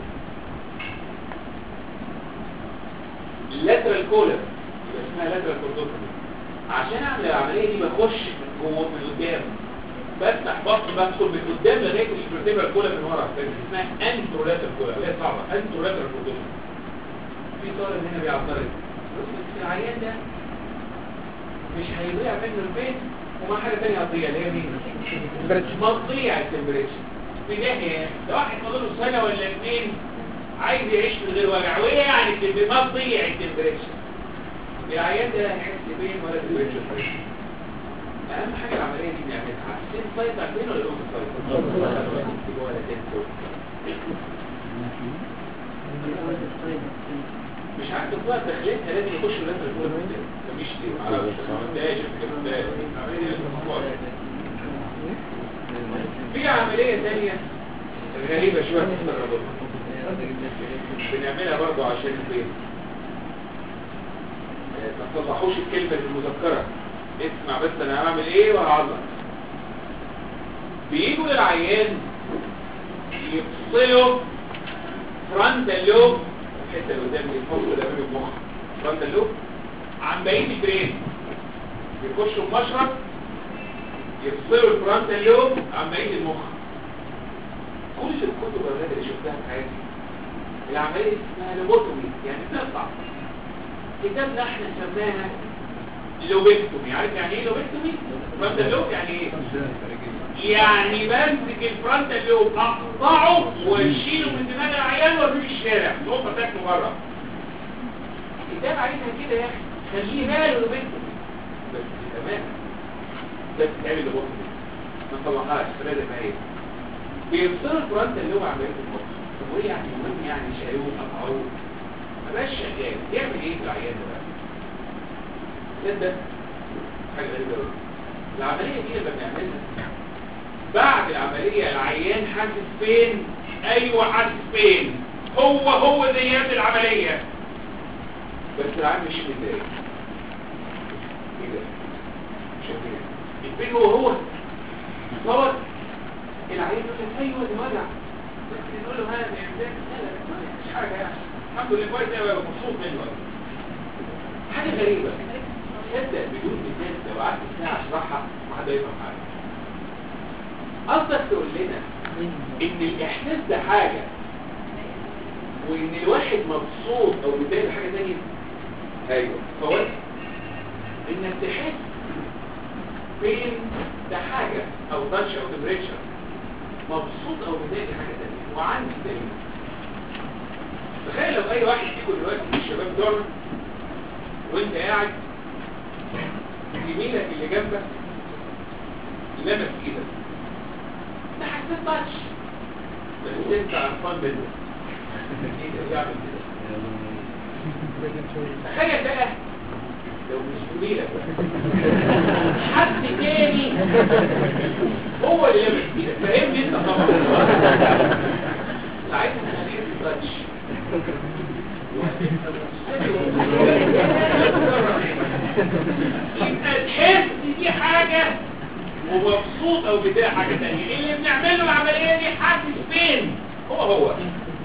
اللاترال كولر يبقى اسمها لاترال كوردوتومي عشان اعمل العملية دي بخش من جوه من قدام بفتح بطن بدخل من قدام لغايه الفرتبرا كولا من ورا كانت اسمها انترولاتر كولا اللي هي صعبه انترولاتر كولا في طالب هنا بيعترض بص العيان ده مش هيضيع منه البيت وما حاجه ثانيه هتضيع اللي هي مين؟ ما تضيع التمبريتشر في ناحيه ده واحد فاضل له سنه ولا اثنين عايز يعيش من غير وجع وايه يعني التمبريتشر ما تضيع التمبريتشر العيان ده هيحس بين ولا تمبريتشر اهم حاجه العمليه دي بنعملها عشان سايت عارفين ولا لهم سايت ولا تنسوا مش عارف تطلع دخلتها لازم يخش لازم يكون مفيش دي معرفش ما فهمتهاش ما فهمتهاش العمليه دي لازم تطلع. في عمليه ثانيه غريبه شويه تستغربوها بنعملها برضو عشان البيت ما تصلحوش الكلمه المذكره اسمع بس انا هعمل ايه وهعلق بيجوا للعيان يفصلوا فرونتال لوب الحته اللي قدام دي الفصل اللي امام المخ فرونتال لوب عن بقيه البرين يخشوا المشرط يفصلوا الفرونتال لوب عن بقيه المخ كل الكتب الغدا اللي شفتها في حياتي العمليه اسمها لوبوتومي يعني بنقطع كتابنا احنا سماها لوبكتومي عارف يعني ايه لوبكتومي؟ فرونتال لوب يعني ايه؟ يعني بمسك الفرونتال لوب اقطعه واشيله من دماغ العيان وارميه في الشارع نقطه تاكله بره الكتاب عايزها كده يا اخي خليها له لوبكتومي بس تمام ده بتتعمل لوبكتومي ما نطلعهاش لازم ما هي بيفصلوا الفرونتال لوب عمليه المخ طب وايه يعني المهم يعني شالوه قطعوه ما بقاش شغال يعمل ايه في العيان ده بقى؟ تصدق حاجه غريبه قوي العمليه دي لما بنعملها بعد العمليه العيان حاسس فين ايوه حاسس فين هو هو زي قبل العمليه بس العيان مش متضايق ايه ده شايفين الفين هو هو صور العيان يقول لك ايوه ده وجع بس نقول له هذا لا لا مش حاجه يعني الحمد لله كويس قوي مبسوط منه حاجه غريبه تصدق بدون مثال لو قعدت ساعه اشرحها ما حد يفهم حاجه قصدك تقول لنا ان الاحساس ده حاجه وان الواحد مبسوط او متضايق حاجه ثانيه ايوه فوات انك تحس فين ده حاجه او تاتش او تمبريتشر مبسوط او متضايق حاجه ثانيه وعندي دليل تخيل لو اي واحد فيكم دلوقتي من الشباب دول وانت قاعد زميلك اللي جنبك لمس ايدك ده حسيت تاتش بس انت عرفان منه ايه ده يعمل كده تخيل بقى لو مش زميلك حد تاني هو اللي لمس ايدك فاهمني انت طبعا ساعتها هتحس تاتش يبقى تحس دي حاجة ومبسوط او بتاع حاجة تانية اللي بنعمله العملية دي حاسس فين هو هو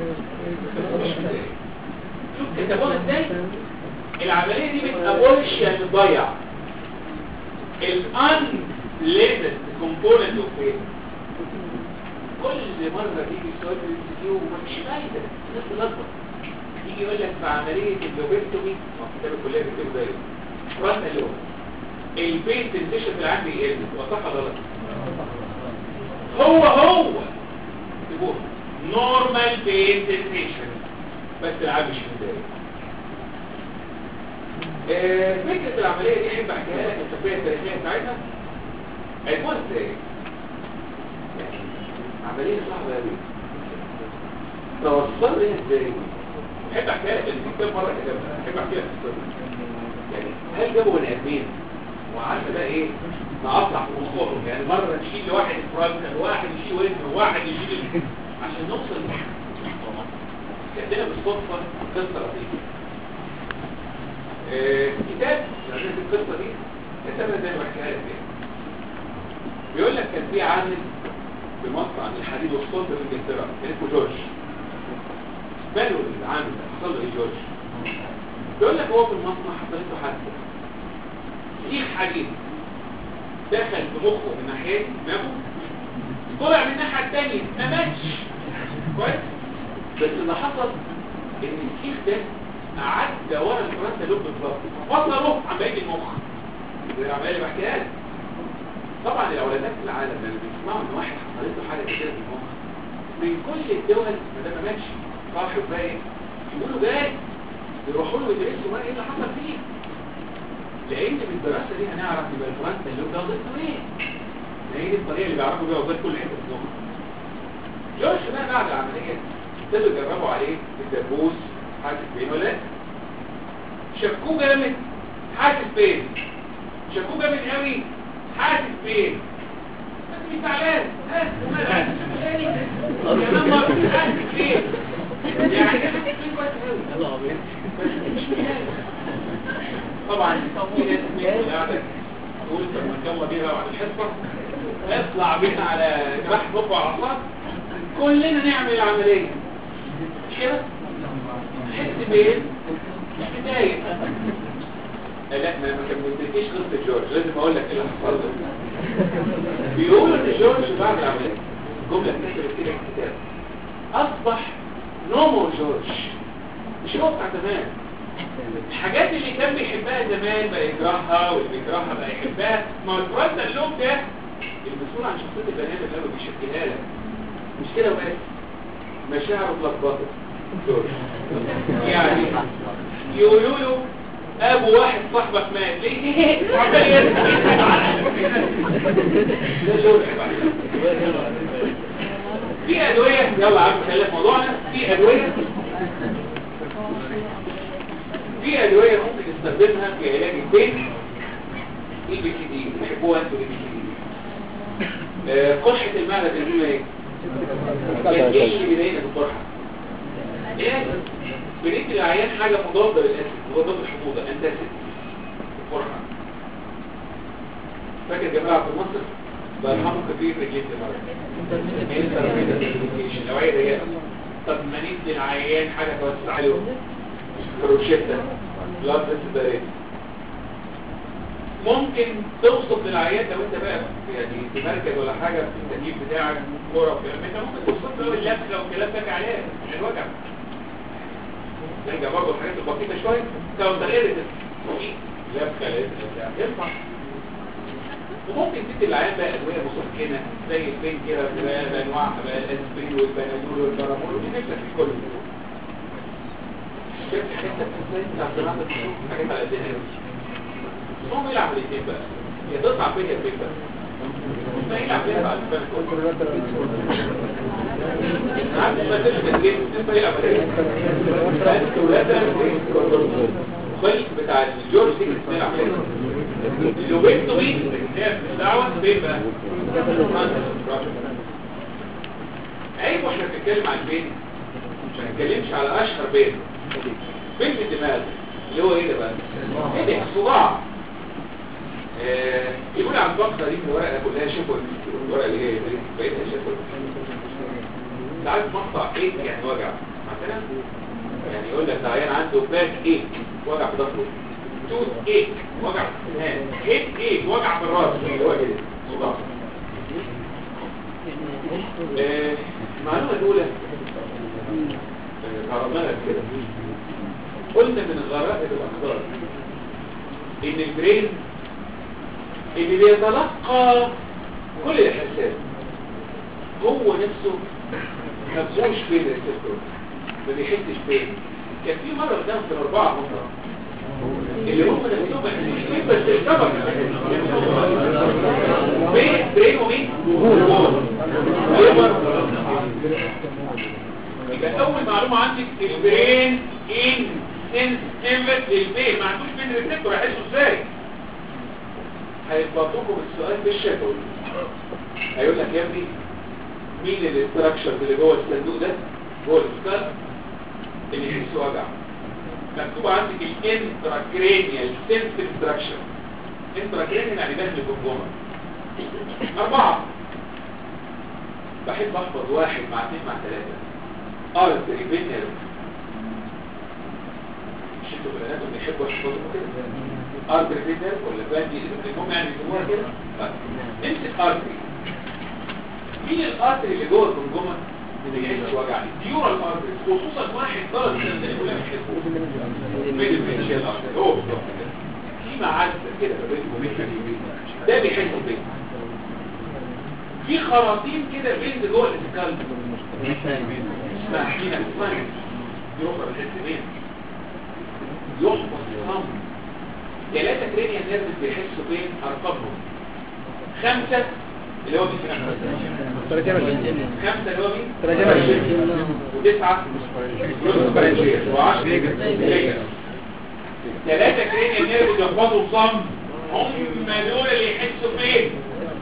شوف كتبوها ازاي العملية دي بتابولشن ضيع الان ليمت كومبوننت اوف ايه كل مرة تيجي سؤال في الانستيتيو ومفيش فايدة الناس بتلخبط يجي يقول لك في عملية اللوبكتومي الكتاب الكلية بيكتبوا زي فرنت اللوب البين سنسيشن في العام بيقل وصح ولا غلط هو هو اكتبوها نورمال بين سنسيشن بس العام مش متضايق آه، فكرة العملية دي احب احكيها لك الخلفية التاريخية بتاعتها عرفوها ازاي؟ يعني عملية صعبة قوي توصل لي ازاي؟ احب احكيها لك اللي كتاب مرة كتابها احب احكي لك القصة يعني هل جابوا بني ادمين وعارفه بقى ايه نقطع في مخهم يعني مرة نشيل لواحد الفرنكل واحد يشيل ودنه وواحد يشيل ال- عشان نوصل كاتبنا بالصدفة قصة لطيفة آه، كتاب يعني القصة دي كتبها زي ما بحكيها لك كده بيقول لك كان في عامل في مصنع الحديد والصلب في انجلترا كان اسمه جورج بالو العامل ده حصل له ايه جورج بيقول لك هو في المصنع حصلت له حادثه سيخ حديد دخل في مخه من ناحيه دماغه طلع من الناحيه الثانيه ما ماتش كويس بس اللي حصل ان السيخ ده عدى ورا الفرنسا لوب بالظبط ففصله عن بقيه المخ زي العمليه اللي بحكيها لك طبعا الاولادات في العالم لما بيسمعوا ان واحد حصلت له حاجه كده في المخ من كل الدول ما ده ما ماتش صاحب بقى ايه يقولوا جاي يروحوا له يدرسوا بقى ايه اللي حصل فيه لان في الدراسه دي هنعرف يبقى الفرنسا اللي ده ضده ايه هي دي الطريقه اللي بيعرفوا بيها وظيفه كل حته في المخ جورج بقى بعد العمليه ابتدوا يجربوا عليه الدبوس حاسس بين ولا لا شكوه جامد حاسس بين شكوه جامد قوي حاسس بين بس مش زعلان ها ومالك كمان مرة حاسس بين يعني حاسس بين كويس قوي بس مش مهم. طبعا في ناس من اللي قاعده تقول طب ما يلا بيها بعد الحصه اطلع بيها على جراح مخ واعصاب كلنا نعمل العمليه مش كده نحس بايه مش متضايق لا ما ما كملتليش قصه جورج لازم اقول لك ايه اللي حصل له بيقولوا ان جورج بعد العمليه جمله كتبت كده في الكتاب اصبح نومو جورج مش هو بتاع زمان الحاجات اللي كان بيحبها زمان بقى يكرهها واللي بيكرهها بقى يحبها ما هو الفرنسا اللوب ده المسؤول عن شخصيه البني ادم اللي هو بيشكلها لك مش كده بس مشاعره اتلخبطت جورج يعني يقولوا له ابو واحد صاحبك مات ليه وعمال يضحك ده جورج بقى. في ادويه يلا عم خلينا في موضوعنا في ادويه في ادويه ممكن نستخدمها في علاج البين اي بي سي دي بتحبوها انتوا اي بي سي دي قرحه المعده بنقول ايه ايه اللي بيضايقنا في القرحه ايه بندي للعيان حاجه مضاده للاسيد مضاده للحموضه انتاسيد القرحه فاكر جمال عبد الناصر الله يرحمه كبير رجلين دماغ نوعيه ضيقه طب ما ندي العيان حاجه توسع له بروشيتا بلاد باريد ممكن توصف للعيان لو انت بقى يعني في مركز ولا حاجه في التدريب بتاعك كوره وكلام انت ممكن توصف له اللبسه والكلام ده عليه من الوجع نرجع برضه الحاجات البسيطه شويه لو انت قادر لبسه لبسه ينفع وممكن تدي العيان بقى ادويه مسكنه زي البين كده بانواعها بقى الاسبرين والبنادول والبارامول ودي نفسك في كل دول شفت حته ازاي بتاع زمان حاجات على الدهان هم يلعب الاثنين بقى يا تطلع فين يا فين بقى ما يلعب فين بقى عارف ما تلعب الجيم انت يلعب الخلق بتاع الجورج دي بتلعب فين اللي بينته مين هي الدعوه فين بقى عيب واحنا بنتكلم عن البين مش هنتكلمش على اشهر بين بين الدماغ اللي هو ايه ده بقى ايه ده صداع آه يقول عن الفقره دي في الورقه كلها شوفوا الورقه اللي هي دي بقيتها شوفوا انت عارف مقطع ايه يعني وجع مثلا يعني يقول لك ده عيان عنده باك ايه وجع في ظهره توت ايه وجع في السنان هيد ايه وجع في الراس اللي هو كده صداع آه، المعلومه الاولى تعرضنا كده قلنا من الغرائب الاخبار ان البرين اللي بيتلقى كل الاحساسات هو نفسه مفهوش بين الريسبتور ما بيحسش بين كان في مره قدام في الاربعه مره اللي هم نفسهم محسوسين بس الكبر بين برين ومين؟ يبقى اول معلومه عندك البرين ان ان انفت للبين ما عندوش بين ريسبتور هيحسوا ازاي هيطلبوكم السؤال بالشكل هيقول لك يا ابني مين الاستراكشر اللي جوه الصندوق ده جوه السكال اللي يحس وجع مكتوب عندك الانتراكرينيال سنسيف ستراكشر انتراكرينيال يعني داخل الجمجمه اربعه بحب احفظ واحد مع اثنين مع ثلاثه ارتري فينيرو مش انتوا بنات بيحبوا يحفظوا كده ارتري فيتر ولا باندي المهم يعني بيسموها كده طيب نمسك ارتري مين الارتري اللي جوه الجمجمه اللي بيحس وجع الديورال ارتري خصوصا واحد درجه من اللي بيحبه ميدل فيشيال ارتري هو بالظبط كده في معزه كده ما بينه وبين ده بيحس بيه في خراطيم كده بين جوه الاسكال اسمها حين اسمها يخرج الحس بين يحفظ الصم ثلاثة كرينيا نيرفز بيحسوا بين ارقامهم خمسة اللي هو مين خمسة اللي هو مين وتسعة وعشرة ثلاثة كرينيا نيرفز يحفظوا الصم هم دول اللي يحسوا فين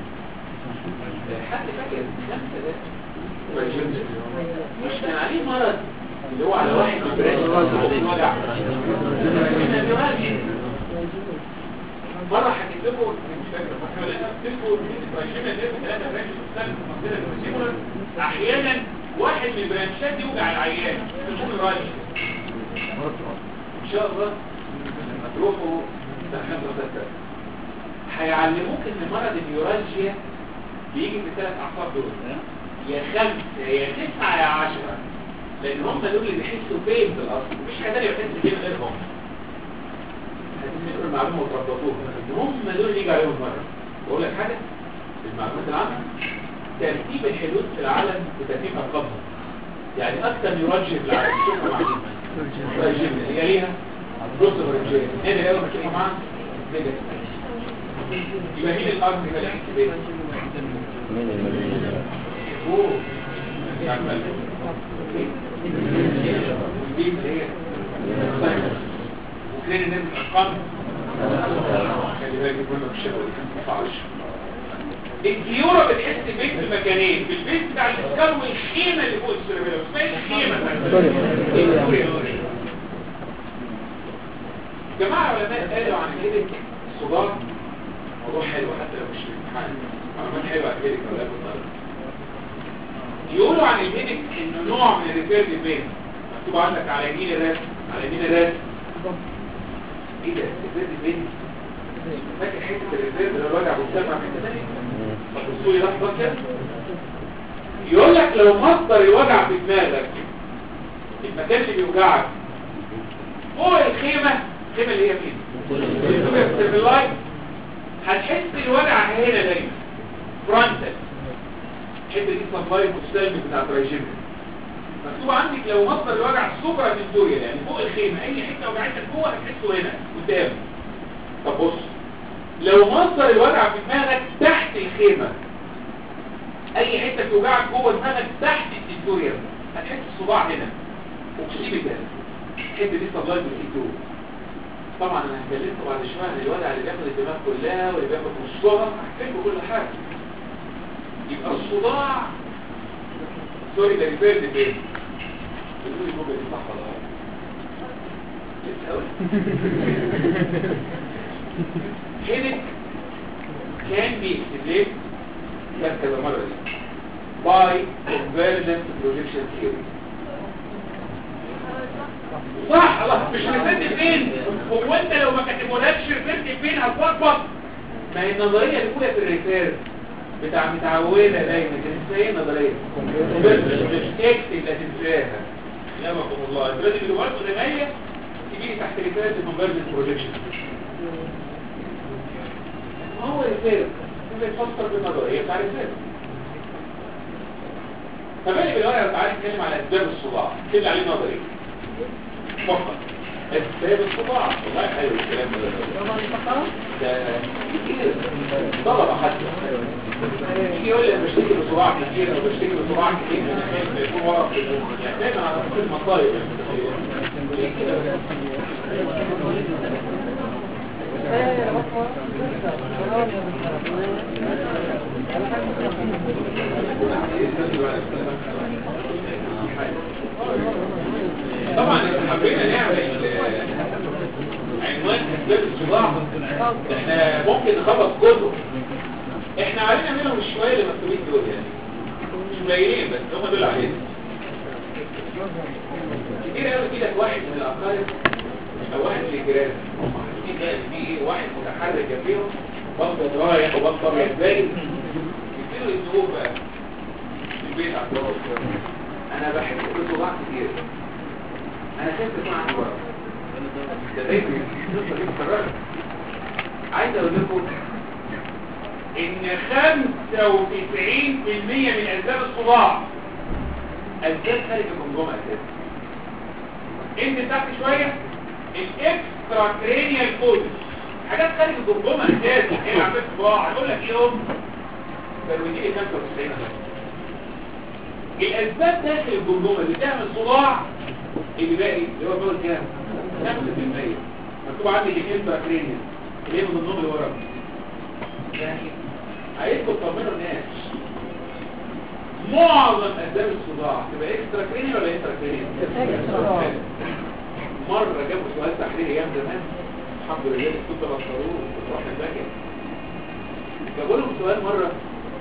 حد فاكر خمسة ده مش كان عليه مرض اللي هو على واحد من وجع مرة حكيت لكم مش فاكر ولا انا بتذكر من البرانشيما اللي هي ثلاثة برانش مختلف مصدر السيمولر احيانا واحد من البرانشات دي يوجع العيان يكون الراجل ان شاء الله لما تروحوا تحمل رسالة هيعلموك ان مرض النيورالجيا بيجي في ثلاث اعصاب دول يا خمسة يا تسعة يا عشرة لان هم دول اللي بيحسوا فين في الاصل مفيش حد يحس فين غيرهم هتفتكروا المعلومة وتربطوها ان هم دول اللي يجي عليهم مرة بقول لك حاجة المعلومات العامة ترتيب الحدود في العالم وترتيب ارقامهم يعني اكثر نيورالجيا في العالم شوفوا معايا هي ليها بص برجيه هنا اول ما تشوفوا معاها كده يبقى مين الارض اللي كان بيه مين المدينة اوه يعني مالك دي اللي هي وكان الناس الارقام خلي بالك مهمه في الشغل ما ينفعش الكيورا بتحس بين في مكانين في البيت بتاع الاسكال والخيمه اللي فوق السيرفيلا اسمها الخيمه جماعه علماء قالوا عن كده الصداع موضوع حلو حتى لو مش في الامتحان معلومات حلوه عن الهيدك ولا بالطريقه يقولوا عن الهيدك انه نوع من الريفيرد بين مكتوب عندك على يمين الراس على يمين الراس ايه ده الريفيرد بين فاكر حته الريفيرد اللي الوجع بيسمع حته ثانيه طب بصوا لي لحظه كده يقول لك لو مصدر الوجع في دماغك المكان اللي بيوجعك فوق الخيمه الخيمه اللي هي فين اللايت هتحس الوجع هنا دايما فرونتال الحته دي سبلاي مستلم بتاع ترايجيم مكتوب عندك لو مصدر الوجع السوبرا فيكتوريا يعني فوق الخيمه اي حته وجعتك جوه هتحسه هنا قدام طب بص لو مصدر الوجع في دماغك تحت الخيمه اي حته توجعك جوه دماغك تحت الفيكتوريا هتحس الصداع هنا اقسم بالله الحته دي سبلاي بالفيكتوريا طبعا انا هكلمكم بعد شويه عن الوجع اللي بياخد الدماغ كلها واللي بياخد نصها هحكي لكم كل حاجه يبقى الصداع سوري ده ريفيرد فين بتقول لي الجمله دي صح ولا غلط لسه اقول هيدك كان بي اكسبلين كان كذا مره دي باي convergent projection theory صح الله مش ريفيرد فين هو انت لو ما كتبولكش ريفيرد فين هتلخبط ما هي النظريه الاولى في الريفيرد بتاع متعودة دايما كانت ايه نظرية مش تكتب لا تنساها يامكم الله دلوقتي بالوقت غنية تجيلي تحت رسالة الكونفرجن بروجيكشن ما هو رسالة هو يتفسر بالنظرية بتاع رسالة فبالي بالورقة تعالى نتكلم على أسباب الصداع كده عليه نظري فقط أسباب الصداع والله حلو الكلام ده ده كتير طلبة حتى يجي يقول لي انا بشتكي بصباع كتير او بشتكي بصباع كتير من الناس بيكون ورا في يعني دايما على كل المصايب ليه كده طبعا احنا حبينا نعمل عنوان اسباب الصداع احنا ممكن نخلص كله احنا علينا منهم شوية اللي مكتوبين دول يعني مش قليلين بس هم دول علينا كتير قوي كده واحد من الاقارب او واحد في الجيران في بقى في ايه واحد متحرك جنبيهم بطل رايح وبطل ازاي يبتدوا يدوه بقى في البيت على الدور انا بحب كل صباع كتير انا خايف يكون عندي ورق ده دايما القصه دي مكرره عايز اقول لكم ان 95% من اسباب الصداع اسباب خارج الجمجمه اساسا انت تحت شويه الاكسترا كرينيال كود حاجات خارج الجمجمه اساسا هي عملت صداع هقول لك ايه هم فالودي 95 الاسباب داخل الجمجمه اللي تعمل صداع اللي باقي اللي هو بقول كام 5% مكتوب عندي الاكسترا كرينيال اللي هي من النوم اللي ورا يعني عايزكم تطمنوا الناس معظم اسباب الصداع تبقى اكسترا كرينيال ولا انترا كرينيال مره جابوا سؤال تحريري ايام زمان الحمد لله كنت بصروه وتروح الباكر جابوا لهم سؤال مره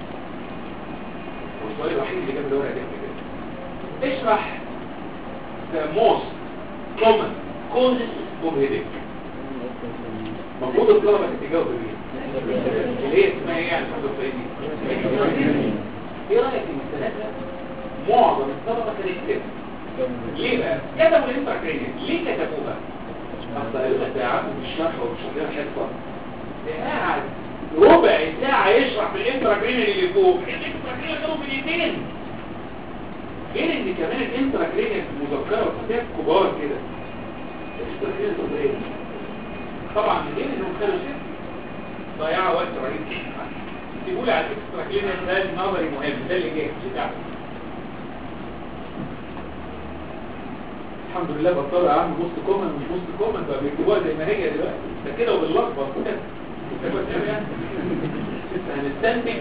والسؤال الوحيد اللي جاب الورقه دي كده اشرح the most common causes of headache المفروض الطلبه تتجاوب بيه اللي هي اسمها ايه يعني الحمد لله ايه رايك ان الثلاثه معظم الطلبه كانت كده ليه بقى كتبوا الانتراكرينيال ليه كتبوها اصل قالوا لك ده يا عم مش شرح ومش عندنا حصه ده قاعد ربع ساعه يشرح في الانتراكرينيال اللي فوق الانتراكرينيال كانوا بالاثنين غير ان كمان الانتراكرينيال في مذكره وكتاب كبار كده الانتراكرينيال صغير طبعا من غير انهم كانوا ست ضيعوا وقت رهيب تقول على الاكستراكلينيال ده النظري مهم ده اللي جاي بتاعه الحمد لله بطلوا يا عم نص كومن مش نص كومن بقى بيكتبوها زي ما هي دلوقتي ده كده وباللخبط كده هنستنتج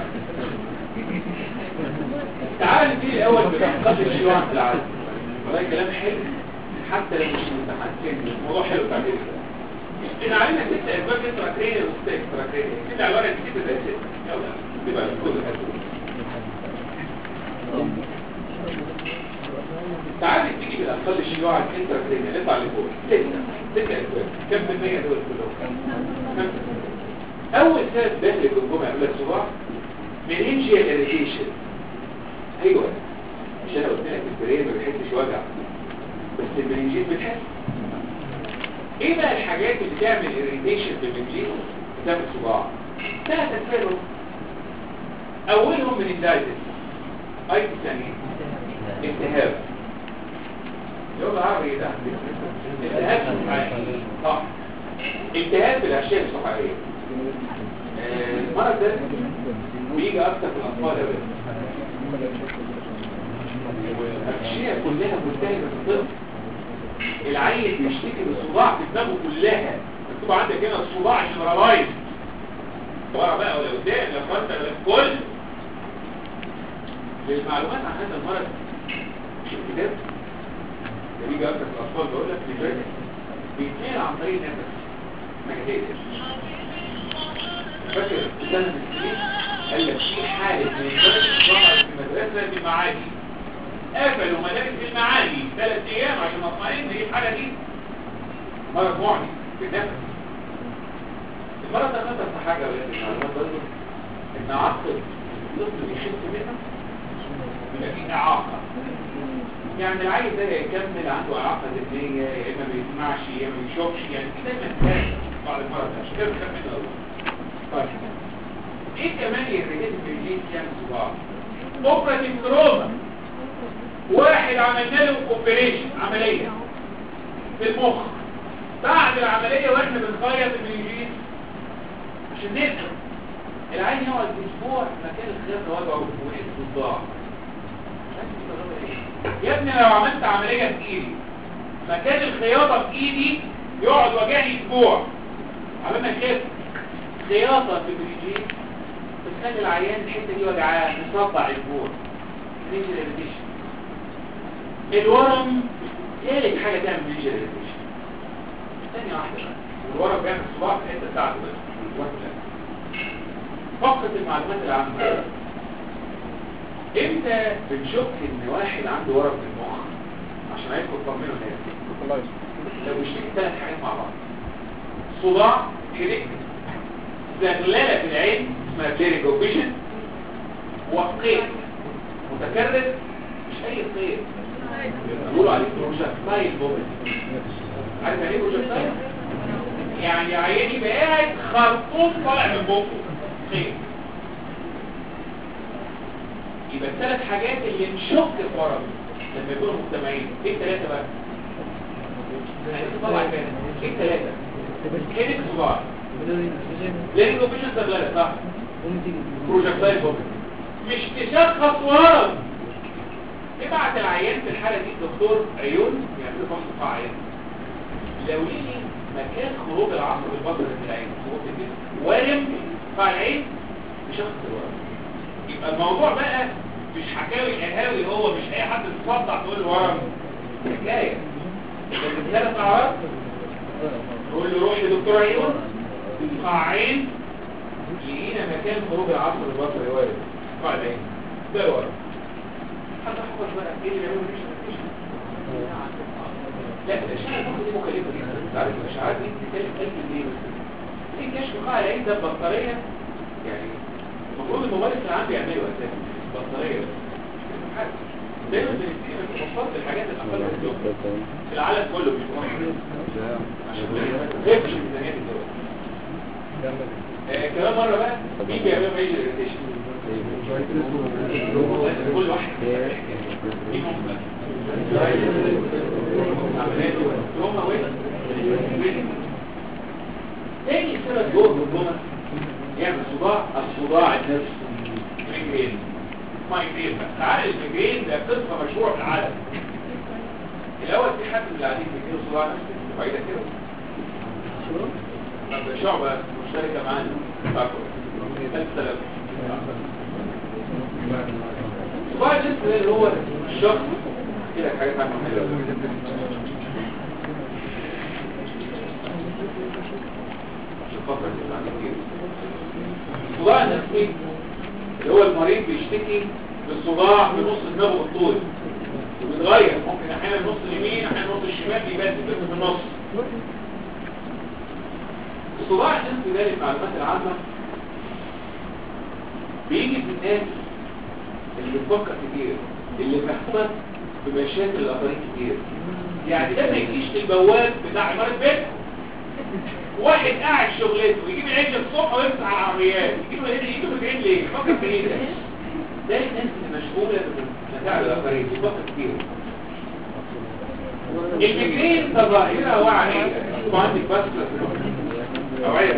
تعال نبتدي الاول بنقد الشيوعة في العالم والله كلام حلو حتى لو مش متحسن الموضوع حلو تعبير احنا علينا ست اسباب انتراكرينيال وست اكستراكرينيال كده على الورقه دي كده زي ست يلا تبقى كل تعال نبتدي بالاقل الشيوعة الانتراكرينيال اطلع لفوق ستة ستة اسباب كم في المية دول كلهم اول سبب داخل الجمجمة يقول لك صباع منينجيال اريتيشن ايوه مش انا قلت لك البرين ما بيحسش وجع بس المنينجيت بتحس ايه بقى الحاجات اللي تعمل اريتيشن في المنينجيت بتعمل صباع ثلاث اسباب اولهم من الدايتس ايتس يعني التهاب يلا عربي ده التهاب صحيحي صح التهاب في الاشياء الصحيحيه المرض ده بيجي اكتر في الاطفال يا بنت والاشياء كلها ملتهبه في الطفل العيل بيشتكي بالصداع في دماغه كلها مكتوب عندك هنا الصداع جنرالايز ورا بقى ولا قدام لا فرد ولا كل للمعلومات عن هذا المرض مش الكتاب ده بيجي اكتر في الاطفال بقول لك دلوقتي بيتنقل عن طريق النفس ما كتبتش فاكر سنة من السنين قال لك في حالة من الدرجة ظهرت في المدرسة في المعادي قفلوا مدارس في المعادي ثلاث ايام عشان اطمئن ايه الحالة دي مرض معدي في النفس المرض ده مثلا في حاجة ولا المعلومات برضه ان عقل الطفل بيخف منها بيبقى فيه اعاقة يعني العيل ده يكمل عنده اعاقة ذهنية يا اما ما بيسمعش يا ما بيشوفش يعني في دايما كارثة بعد المرض ده عشان كده بيخاف منه قوي طيب ايه كمان الريليتد بالجين كان صباع اوبراتيف تروما واحد عملنا له اوبريشن عمليه في المخ بعد العمليه واحنا بنخيط الجين عشان نقدر العين يقعد اسبوع مكان الخياطه وجعه ويحس بالضاع يا ابني لو عملت عمليه في ايدي مكان الخياطه في ايدي يقعد وجعني اسبوع على ما كده خياطة في البريجين بتخلي العيان الحتة دي وجعاه مصدع الجوع ريجل اريتيشن الورم ثالث حاجة تعمل ريجل اريتيشن ثانية واحدة بقى الورم بيعمل صباع في الحتة بتاعته بس فقط المعلومات العامة امتى بنشك ان واحد عنده ورم في المخ عشان عايزكم تطمنوا الناس لو اشتكي ثلاث حاجات مع بعض صداع هيديك زغلله في العين اسمها بليرنج اوفيشن وقيت متكرر مش اي قيت بيقولوا عليه بروجكتايل مومنت عارف يعني ايه بروجكتايل يعني عيني يبقى قاعد خرطوم طالع من بقه خير يبقى الثلاث حاجات اللي نشك في ورم لما يكونوا مجتمعين ايه الثلاثه بقى طبعا كده ايه الثلاثه كينك صغار لانه اوبيشن سبلاله صح بروجكتايل مومنت مش تشخص ورم ابعت العيان في الحالة دي الدكتور عيون يعملوا فحص قاع عيان لو ليه مكان خروج العصب البصري من العين خروج الجسم ورم قاع العين بشخص الورم يبقى الموضوع بقى مش حكاوي قهاوي هو مش اي حد تصدع تقول له ورم حكايه لكن ثلاث اعراض تقول له روح لدكتور عيون قاع عين لقينا مكان خروج العصب البصري وارد قاع العين ده الورم حد احفظ بقى ايه اللي بيعملوا مش لا الاشعه دي مكلفه جدا انت عارف الاشعاعات دي بتتكلم 1000 جنيه بس ايه كشف قاع العين ده ببطاريه يعني المفروض الممارس العام بيعمله اساسا بطاريه بس حاجه دايما بنستخدم مصادر الحاجات الاقل من في العالم كله بيكون عشان ما يخافش ميزانيات الدول آه كمان مره بقى مين بيعملوا ميجر اريتيشن كل واحد مين هم بقى عمليات هم وين تاني سبب جوه الجمل يعمل صداع الصداع النفسي ميجرين مايجرين بقى تعالى الميجرين ده قصه مشهوره في العالم الاول في حد من اللي قاعدين بيجيله صداع نفسي وبعيد كده طب شعبة مشتركة معانا فاكر ألف سلام صباع الجسم ده اللي هو الشخص كده حاجات عنه حلوة عشان فكر كده عن كتير الصداع النفسي اللي هو المريض بيشتكي بالصداع في نص دماغه الطول وبيتغير ممكن احيانا نص اليمين احيانا نص الشمال بيبدل بس في النص الصداع النفسي ده للمعلومات العامة بيجي في الناس اللي بتفكر كتير اللي مهتمة بمشاكل الآخرين كتير يعني ده ما يجيش البواب بتاع عمارة بيت واحد قاعد شغلته ويجيب العجل الصبح ويمسح على العربيات يجيب هنا يجيب العجل ليه؟ يفكر في ايه ده؟ ده الناس اللي مشغولة بمشاكل الآخرين بتفكر كتير المجرين ظاهرة وعليها طبعا عندك بس أوعية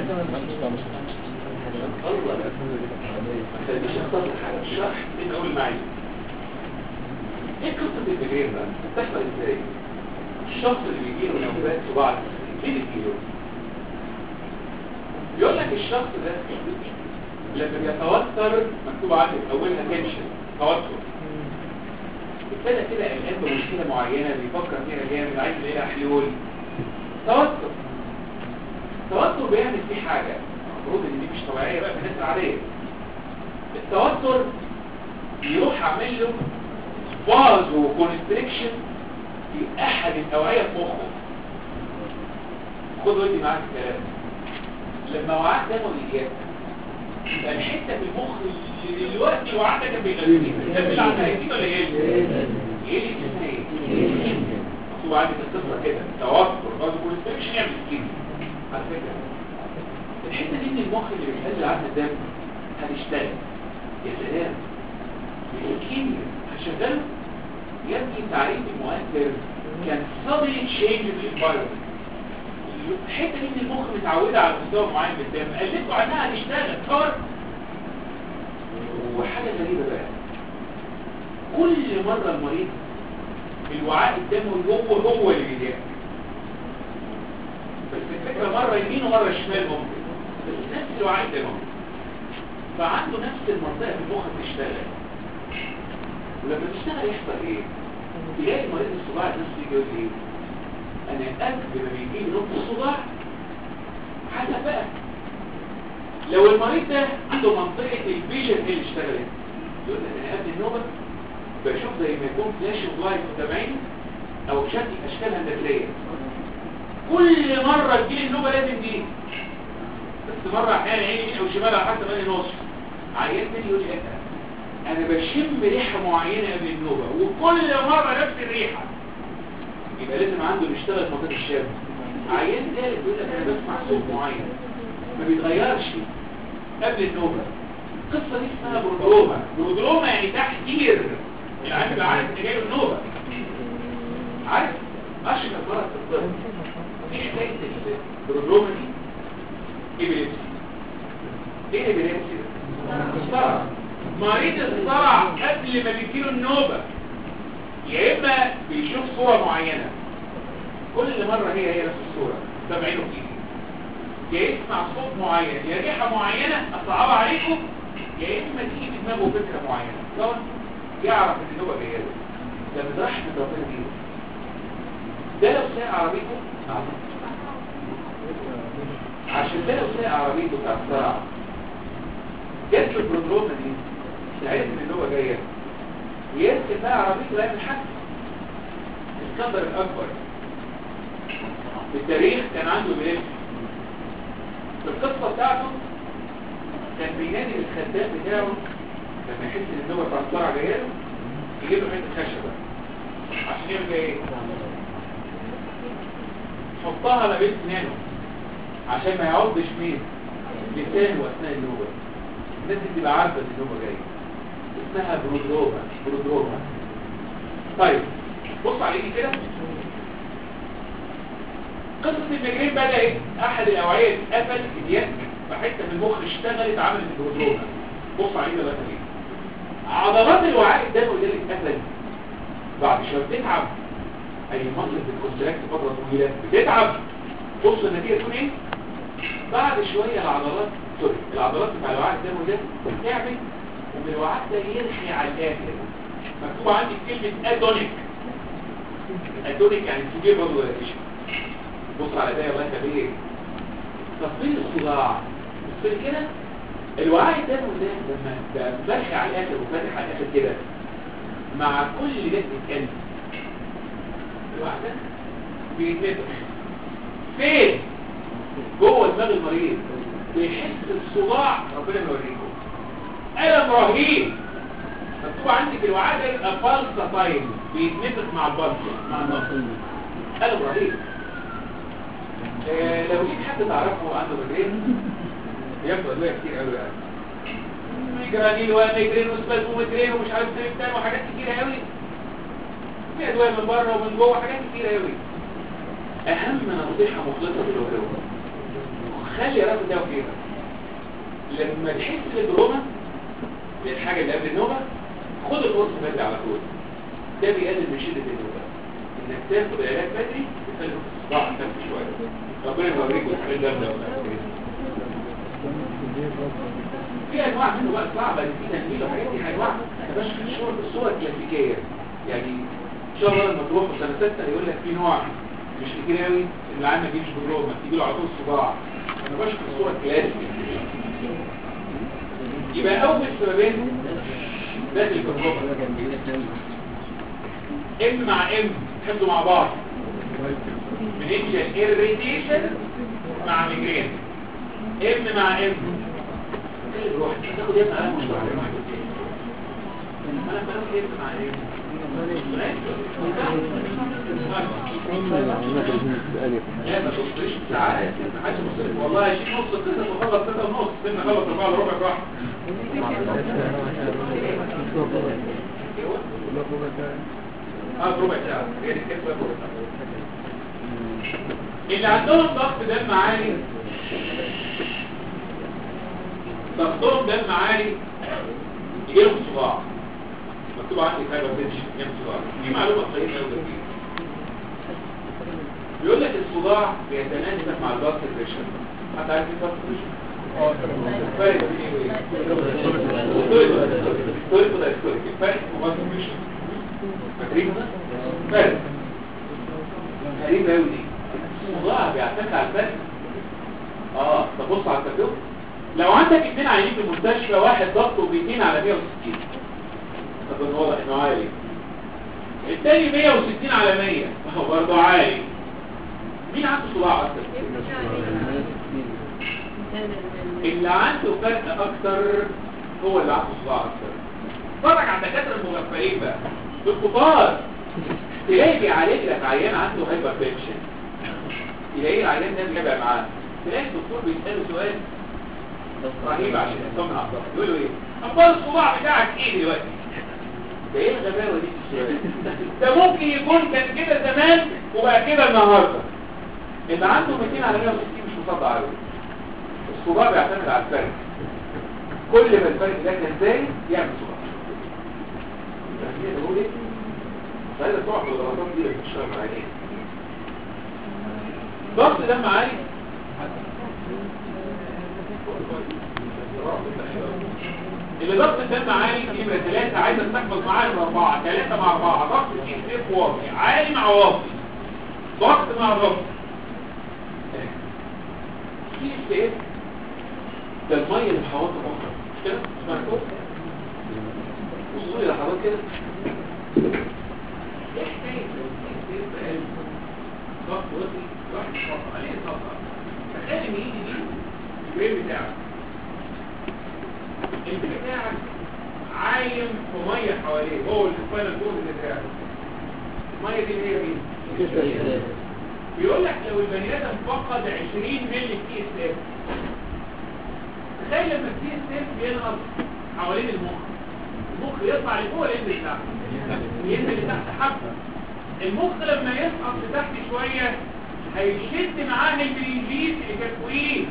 الله ما تخليش اختصر حاجة الشرح من أول معي ايه قصة المجرين بقى؟ بتحصل ازاي؟ الشخص اللي بيجيله نوبات صباع ليه بيجيله؟ يقول لك الشخص ده لما بيتوتر مكتوب عندك أولها تنشن توتر ابتدى كده قلقان بمشكلة معينة بيفكر فيها جامد عايز يلاقي حلول توتر التوتر بيعمل فيه حاجة المفروض ان دي مش طبيعية بقى في الناس العادية التوتر يروح عامل له فازو كونستريكشن في احد الاوعية في مخه خد ودي معاك الكلام لما وعاك دمه الايجاب يبقى الحتة في المخ اللي دلوقتي وعاك كان بيغذيها الدم عنها هيزيد ولا يقل؟ يقل ازاي؟ مكتوب عندي في القصة كده توتر فازو كونستريكشن يعمل كده على فكرة الحتة دي من المخ اللي بيحل عدد الدم هتشتغل يا سلام الكيمياء هتشغله يبني تعريف المؤثر كان sudden change في environment الحتة دي من المخ متعودة على مستوى معين من الدم قلتوا عنها هتشتغل صار وحاجة غريبة بقى كل مرة المريض الوعاء الدموي هو هو اللي بيدافع بس الفكرة مرة يمين ومرة شمال ممكن بس نفس الوعي ده ممكن فعنده نفس المنطقة في المخ بتشتغل ولما تشتغل يحصل ايه؟ تلاقي مريض الصداع النفسي يجي يقول ايه؟ انا قبل ما بيجي لي نقطة الصداع حسب بقى لو المريض ده عنده منطقة الفيجن اللي اشتغلت يقول لك انا قبل النوبة بشوف زي ما يكون فلاش اوف لايت قدام عيني او شكل اشكال هندسيه كل مره تجيلي النوبه لازم دي بس مره احيانا عيني يمين او شمال على حسب انهي نص عيان تاني يقول لي لا انا بشم ريحه معينه قبل النوبه وكل مره نفس الريحه يبقى لازم عنده بيشتغل في منطقه الشام عيان ثالث يقول لك انا بسمع صوت معين ما بيتغيرش قبل النوبه القصه دي اسمها برودروما برودروما يعني تحذير العيان بيبقى عارف ان جاي له النوبه عارف اشهر مرض في الطب ايه حكايه البرودروما دي ابيليبسي ايه ابيليبسي ده الصرع مريض الصرع قبل ما بيجيله النوبه يا اما بيشوف صوره معينه كل مره هي هي نفس الصوره سامعينه كتير يا يسمع صوت معين يا ريحه معينه اصعبها عليكم يا اما تيجي في دماغه فكره معينه طبعا يعرف ان النوبه جايه له ده من رحمه ربنا بيه ده لو ساق عربيته عشان ده لو ساق عربيته بتاع الصراع جات له البروتروما دي عرف ان النوبه جايه ويركب بقى عربيته يعمل حادثه الكبر الاكبر في التاريخ كان عنده بلاد في القصه بتاعته كان بينادي الخدام بتاعه لما يحس ان النوبه بتاع الصراع جايه له يجيب له حته خشبه عشان يعمل ايه حطها ما بين سنانه عشان ما يعضش مين لسانه اثناء النوبه الناس دي تبقى عارفه ان النوبه جايه اسمها برودروما برودروما طيب بص على ايدي كده قصه الميجرين بدا ايه احد الاوعيه اتقفل اليد فحته من المخ اشتغلت عملت البرودروما بص على ايدي بقى ايه عضلات الوعاء الدموي ده اللي اتقفل بعد شويه بتتعب اي مصل بالكونتراكت فتره طويله بتتعب بص النتيجه تكون ايه بعد شويه العضلات سوري العضلات بتاع الوعاء الدموي ده بتعمل ومن الوعاء ده يرخي على الاخر مكتوب عندي كلمه ادونيك ادونيك يعني سوبر فالوريشن بص على ده الله يخليك تفصيل الصداع بص كده الوعاء الدموي ده لما بقى مرخي على الاخر وفاتح على الاخر كده مع كل ده بيتكلم الوعاء ده بيتنفخ فين جوه دماغ المريض بيحس الصداع ربنا يوريكم ألم رهيب مكتوب عندي في الوعاء ده يبقى فالسا تايم بيتنفخ مع البلسة مع النص ألم رهيب آه لو ليك حد تعرفه عنده مجرين بياخد أدوية كتير قوي يعني ميجرانيل وميجرين وسباز وميجرين ومش عارف تريبتان وحاجات كتيرة قوي في أدوية من بره ومن جوه حاجات كتيرة قوي أهم نصيحة مخلصة في الوجود خلي راس ده وكده لما تحس بالدروما الحاجة اللي قبل النوبة خد القرص بدري على طول ده بيقلل من شدة النوبة انك تاخد العلاج بدري بيخلي الصداع خف شوية ربنا يوريك الحاجات جامدة في انواع منه بقى صعبة اللي في تنميل وحاجات دي انواع انا بشوف الصور الصورة الكلاسيكية يعني ان شاء الله لما تروح في سنة ستة يقول لك في نوع مش كتير قوي ان العيان ما يجيش بالروما تيجي له على طول صداع انا بشوف الصورة الكلاسيكية يبقى اول سببين ذات الكهرباء ام مع ام حفظوا مع بعض منينجل irritation مع ميجرين ام مع ام روح تاخد ام على مشروع انا باخد ام مع ام لا ما تبصريش ساعات ما حدش يبص والله يشيل نص القصه وخلص قصه ونص سيبنا خلص ربع ربع راح اه ربع ساعه هي دي كده ربع ساعه اللي عندهم ضغط دم عالي ضغطهم دم عالي يجيلهم صداع مكتوب عندي هايبر تنشن يجيلهم صداع دي معلومه طيبه قوي بيقول لك الصداع بيتناسب مع البلد بريشر حتى عارف ايه البلد بريشر الفرق بين ايه وايه ستوري ولا ستوري الفرق في البلد بريشر فاكرين فرق غريبه قوي دي الصداع بيعتمد على الفرق اه طب بص على التكلفه لو عندك اثنين عيانين في المستشفى واحد ضغطه ب 2 على 160 طب ده واضح انه عالي التاني 160 على 100 هو برضه عالي مين عنده صداع اكتر اللي عنده فرق اكتر هو اللي عنده صداع اكتر اتفرج على الدكاتره المغفلين بقى الكبار تلاقي بيعالج لك عيان عنده هايبر تنشن تلاقي العيان ده بيتابع معاه تلاقي الدكتور بيساله سؤال رهيب عشان يطمن على الضغط يقول له ايه اخبار الصباع بتاعك ايه دلوقتي ده ايه الغباوه دي في السؤال ده ممكن يكون كان كده زمان وبقى كده النهارده اللي عنده 200 على 160 مش مصدق عليه الصباع بيعتمد على الفرق كل ما الفرق ده كان زايد يعمل صباع بقول ايه فهذا طبعا الغلطات دي اللي بتشتغل مع عينيه ضغط دم عالي اللي ضغط الدم عالي يبقى ثلاثة عايزة تحفظ معاه الأربعة ثلاثة مع أربعة ضغط الجسم اف واطي عالي مع واطي ضغط مع ضغط في اف ده المية اللي حواطه أخرى مش كده؟ سمعتوا؟ وصولي لحضرتك كده ايه حكاية الاف ضغط واطي ضغط خطأ عليه خطأ تخيل ان ايدي دي البرين بتاعك انت بتاعك عايم في ميه حواليه هو السباينال كورد اللي بتاعك الميه دي هي مين بيقول لك لو البني ادم فقد 20 مللي تي اس اف تخيل لما التي اس اف بينقص حوالين المخ المخ يطلع لفوق ولا ينزل لتحت ينزل لتحت حبه المخ لما يسقط لتحت شويه هيشد معاه المنجيز اللي كان فوقيه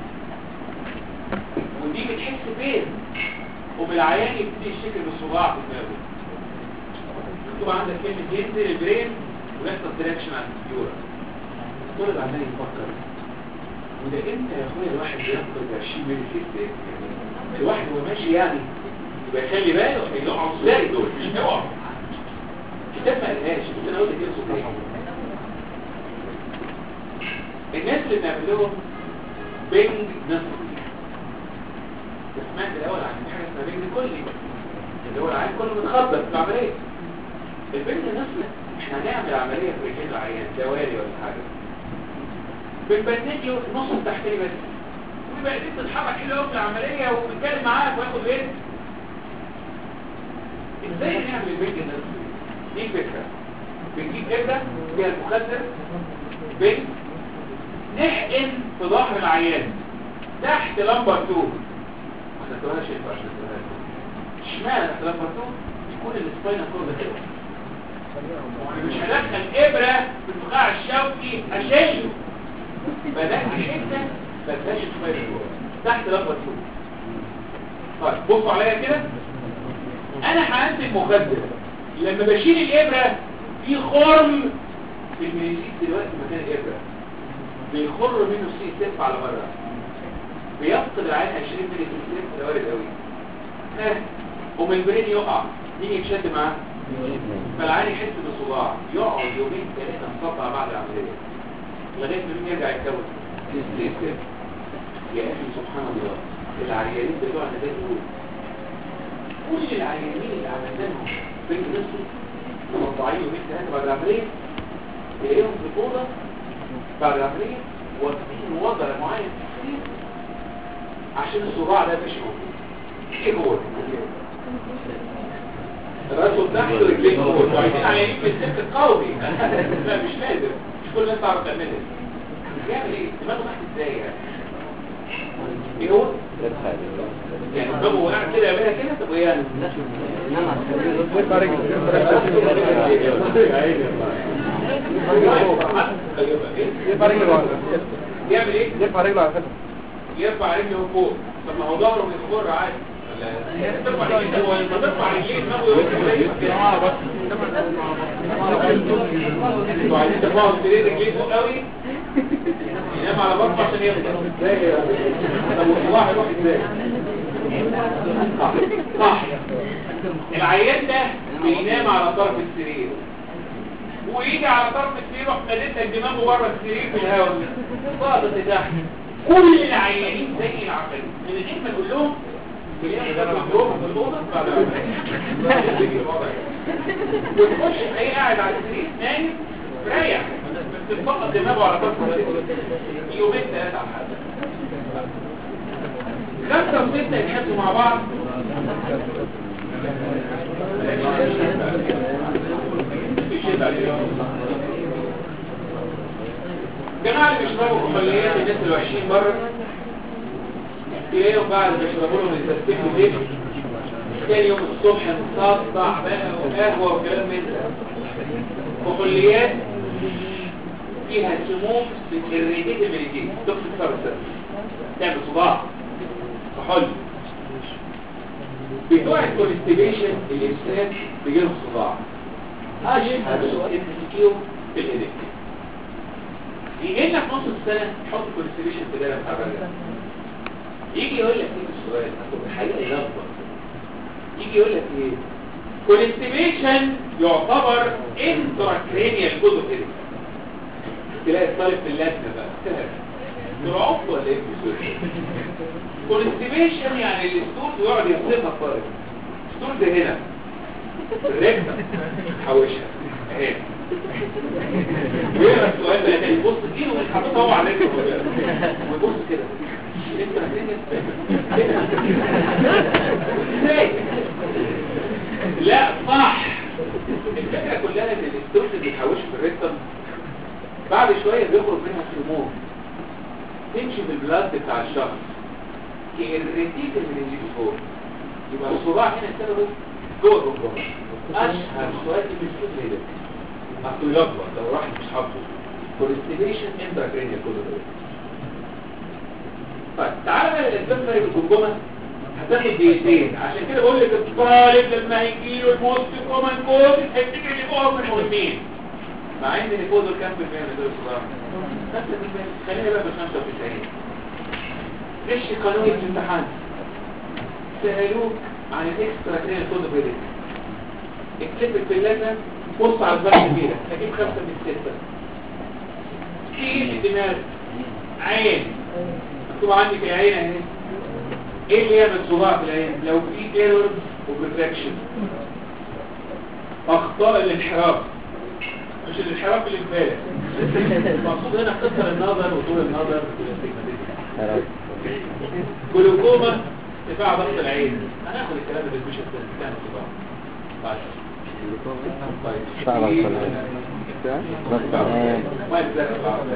ودي بتحس فين وبالعيان يبتدي يشكل بالصباع في دماغه مكتوب عندك كلمه ينزل البرين ويحصل دايركشن على السيوره الطالب عمال يفكر وده امتى يا اخويا الواحد بيفقد 20 مللي سيستم الواحد وهو ماشي يعني يبقى يخلي باله هيقعوا ازاي دول مش هيقعوا الكتاب ما قالهاش بس انا قلت كده صوتي الناس اللي بنعمل لهم بينج نصفي سمعت الاول عن حاجه اسمها بينج كلي اللي هو العيان كله متخبط في العمليه البينج النصفي احنا هنعمل عمليه في رجل العيان دوالي ولا حاجه بنبنج له النص التحتاني بس ويبقى ايديه تتحرك كده في العمليه وبنتكلم معاك وياخد ايه ازاي نعمل البينج النصفي دي فكره بنجيب ابره فيها المخدر بينج نحقن في ظهر العيان تحت لمبر 2 ما خدتوهاش انتوا عشان تفهموا اشمعنى تحت لمبر 2 يكون السباينال كورد كده وانا مش هدخل ابره في النخاع الشوكي اشيله بدات حته ما تبقاش سباينال كورد تحت لمبر 2 طيب بصوا عليا كده انا هنزل مخدر لما بشيل الابره في خرم في الميزيد دلوقتي مكان الابره بيخر منه سي سيف على بره بيفقد العين 20 ملي سيف ده وارد قوي ها ومن البرين يقع مين يتشد معاه فالعين يحس بصداع يقعد يومين ثلاثه مصدع بعد العمليه لغايه ما مين يرجع يتكون سي سيف يا اخي سبحان الله العيانين بتوع ده دول كل العيانين اللي عملنا لهم بين نصف مصدعين يومين ثلاثه بعد العمليه تلاقيهم في الاوضه بعد العملية واخدين وضع معين كتير عشان الصراع ده مش موجود ايه هو الرأس تحت ورجلين فوق وعايزين عيانين في السلك القوي لا مش لازم مش كل الناس تعرف تعملها يعمل ايه دماغه تحت ازاي يعني ايه هو يعني دماغه وقع كده يعملها كده طب ايه يعني يرفع رجله لورا يعمل ايه يرفع رجله على فكره يرفع رجله فوق طب ما هو ظهره بيخر عادي ولا ترفع رجليه هو لما ترفع رجليه دماغه يروح زي ما كده انتوا عايزين ترفعوا سرير رجليه فوق قوي ينام على بطنه عشان يفضل ازاي يا طب والصباح يروح ازاي صح صح العيان ده بينام على طرف السرير ويجي على طرف السرير يروح مدتك دماغه بره السرير في الهواء صادت تحت كل العيانين زي العفاريت من غير ما نقول لهم وتخش اي قاعد على السرير نايم رايح بس تفقد دماغه على طرف يومين ثلاثة على حاجة خمسة وستة يتحدوا مع بعض جماعة اللي بيشربوا كحوليات الناس اللي وحشين بره تلاقيهم بعد ما يشربوا لهم يتسبحوا ليه تاني يوم الصبح مصدع بقى وقهوة وكلام من ده كحوليات فيها سموم بتريديت المريدين تقصد فرسة تعمل صداع كحول بتوع الكونستيبيشن الإنسان بيجيلهم صداع أشهر سؤال تفكيره في الإيديك يجي لنا في نص السنة تحط كونستيبيشن في دايرة بتاع الرجل يجي يقول لك ايه السؤال الحقيقة يلخبط يجي يقول لك ايه كونستيبيشن يعتبر انتراكرينيال جزء كده تلاقي الطالب في اللجنة بقى ترعب ولا ايه كونستيبيشن يعني الاسطول يقعد يرسمها الطالب الاسطول ده هنا الركبة تحوشها اهي ويقرا السؤال ده تاني يبص ايده مش حاططها هو على رجله ويبص كده انت ازاي لا صح الفكره كلها ان الاستوز اللي بيحوش في الريكتم بعد شويه بيخرج منها سموم تمشي في البلاد بتاع الشخص كإرتيك المنجيفور يبقى الصداع هنا سببه جوه الجمجمه اشهر سؤال في السؤال ده اصله يكبر لو راح مش حافظه كونستيبيشن انتراكرينيال كله طيب تعالى بقى الاسباب فرق الجمجمه هتاخد دقيقتين عشان كده بقول لك الطالب لما هيجي له الموست كومن كوز هيفتكر ان فوق من مهمين مع ان الفوز كام في المية من دول الصداع 5% خلينا بقى ب 95 غش قانوني في الامتحان سألوك عن الاكسترا كرينال كود بريدك اكتبت في اللجنة بص على الفرق كبيرة هجيب خمسة من ستة في الدماغ عين مكتوب عندك العين اهي ايه اللي يعمل صداع في العين لو في ايرور وبرفكشن اخطاء الانحراف مش الانحراف اللي في بالك المقصود هنا قصر النظر وطول النظر جلوكوما ارتفاع ضغط العين هناخد الكلام اللي مش هتستنى صداع طيب صعب طيب الصلاة ما يتذكر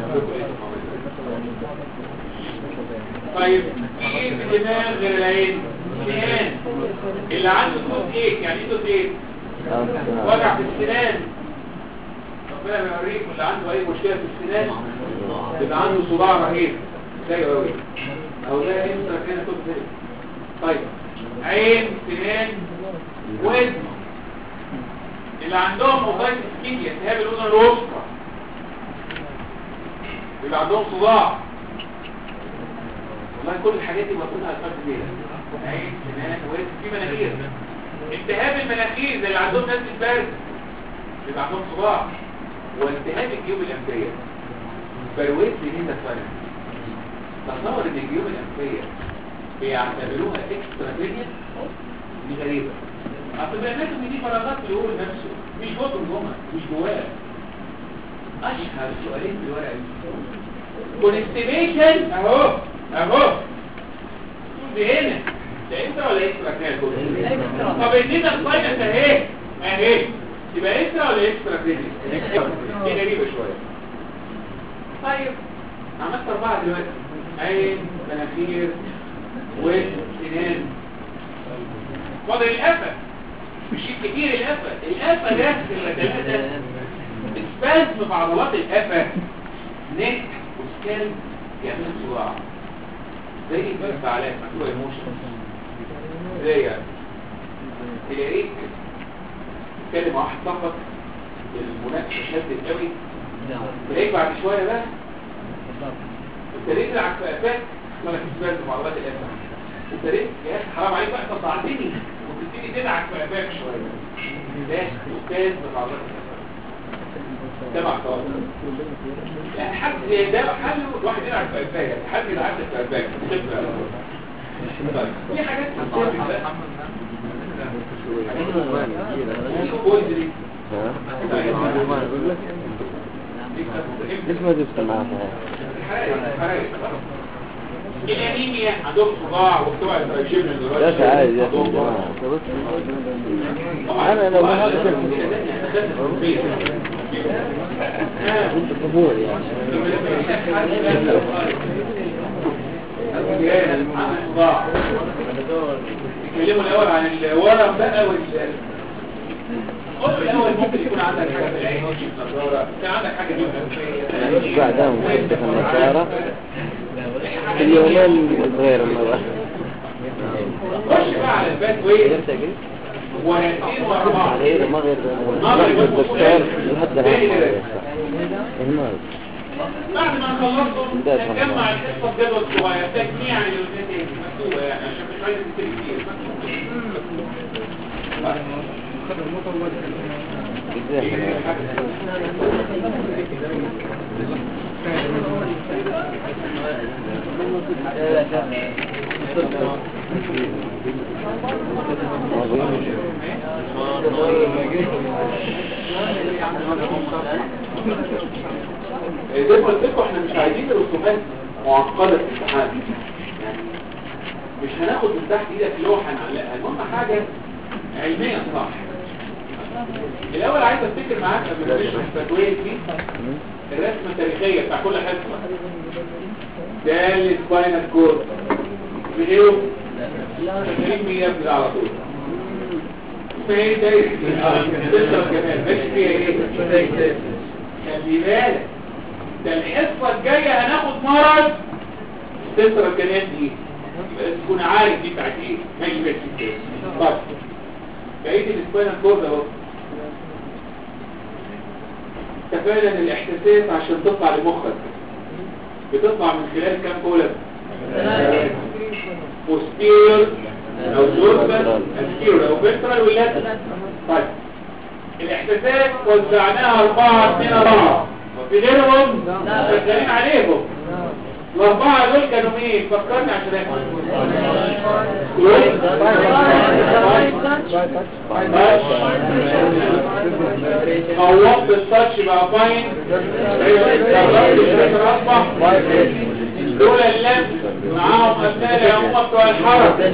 طيب في ايه في الدماغ غير العين سنان اللي عنده صوت ايه يعني ايه صوت ايه وجع في السنان ربنا بيوريكم اللي عنده اي مشكله في السنان بيبقى عنده صداع رهيب زي قوي او ده انترا كان صوت زي طيب عين سنان ودن اللي عندهم موبايل اسكيميا التهاب الاذن الوسطى اللي عندهم صداع والله كل الحاجات دي مفروض على الفرد كده عين سنان ودن في مناخير التهاب المناخير زي اللي عندهم نزله برد اللي عندهم صداع والتهاب الجيوب الانفيه برويت لمين ده فعلا تصور ان الجيوب الانفيه بيعتبروها اكسترا فينيا دي غريبه اصل بيانات ان دي فراغات في الهول نفسه مش جوه الجمعه مش جواه اشهر سؤالين في الورقه دي كونستيبيشن اهو اهو دي هنا ده انت ولا اكسترا كده طب ادينا الفاينل اهي اهي يبقى اكسترا ولا اكسترا كده دي غريبه شويه طيب عملت اربعه دلوقتي عين مناخير وسنان فاضل القفا مش كتير القفا القفا ده الثلاثه اسبازم في عضلات القفا نك وسكال يعملوا صداع زي الفعالات مكتوبه ايموشن زي يعني تلاقيك تتكلم مع واحد صاحبك المناقشه شدت قوي تلاقيك بعد شويه بقى ابتديت تلعب في قفاك ولا في اسبازم في عضلات القفا ابتديت يا اخي حرام عليك بقى تصعدني وتبتدي تدعك في قفاك شويه ده استاذ في عضلات القفا سبع صوابع يعني حد زي ده حله الواحد يلعب في قفاك حد يلعب في قفاك طيب في حاجات كتير بقى كويس ليش ما جبت معاه الانيميا عندهم صداع وبتوع الترايجيمنال لا تعال يا انا لو ما هذا كنت قبول يعني نتكلموا الاول عن الورم بقى وال قول الاول ممكن يكون عندك حاجه في العين تجيب نظاره كان عندك حاجه في بعدهم كنت النصارى في اليومين صغير المرة خش بقى على الباك ويت ونقين واربعه ما غير الدكتور لحد الآن المرض بعد ما نخلصهم نجمع الحصه بجدول صغير تجميع للوزنتين مكتوبه يعني عشان مش عايز تكتب كتير زي ما قلت لكم احنا مش عايزين رسومات معقده في الامتحان يعني مش هناخد من تحت ايدك لوحه نعلقها المهم حاجه علميا صح الاول عايز افتكر معاك قبل ما نشرح التدوين دي الرسمه التاريخيه بتاع كل حصه ده السباينال كورد فيديو فاكرين مين يبدا على طول اسمها ايه دايره تشرب كمان ماشي فيها ايه خلي بالك ده الحصه الجايه هناخد مرض تسرى الكلام دي يبقى تكون عارف دي بتاعت ايه ماشي ماشي كده طيب بقيه السباينال كورد اهو تفعيلا الاحساسات عشان تطلع لمخك بتطلع من خلال كام كولم posterior او dorsal anterior او ventral واللاترال طيب الاحساسات وزعناها اربعة اثنين اربعة وفي غيرهم شغالين عليهم الاربعة دول كانوا مين فكرني عشان قوضت التاتش بقى فاين دول اللمس معاهم أثناء هم بتوع الحركة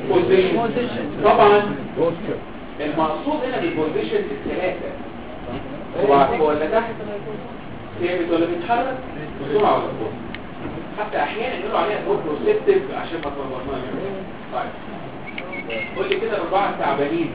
طبعا المقصود هنا بالبوزيشن الثلاثة هو ولا تحت ثابت ولا بيتحرك بسرعة ولا بسرعة حتى احيانا يقولوا عليها بروسيبتيف عشان ما تلخبطناش طيب قول لي كده الاربعه التعبانين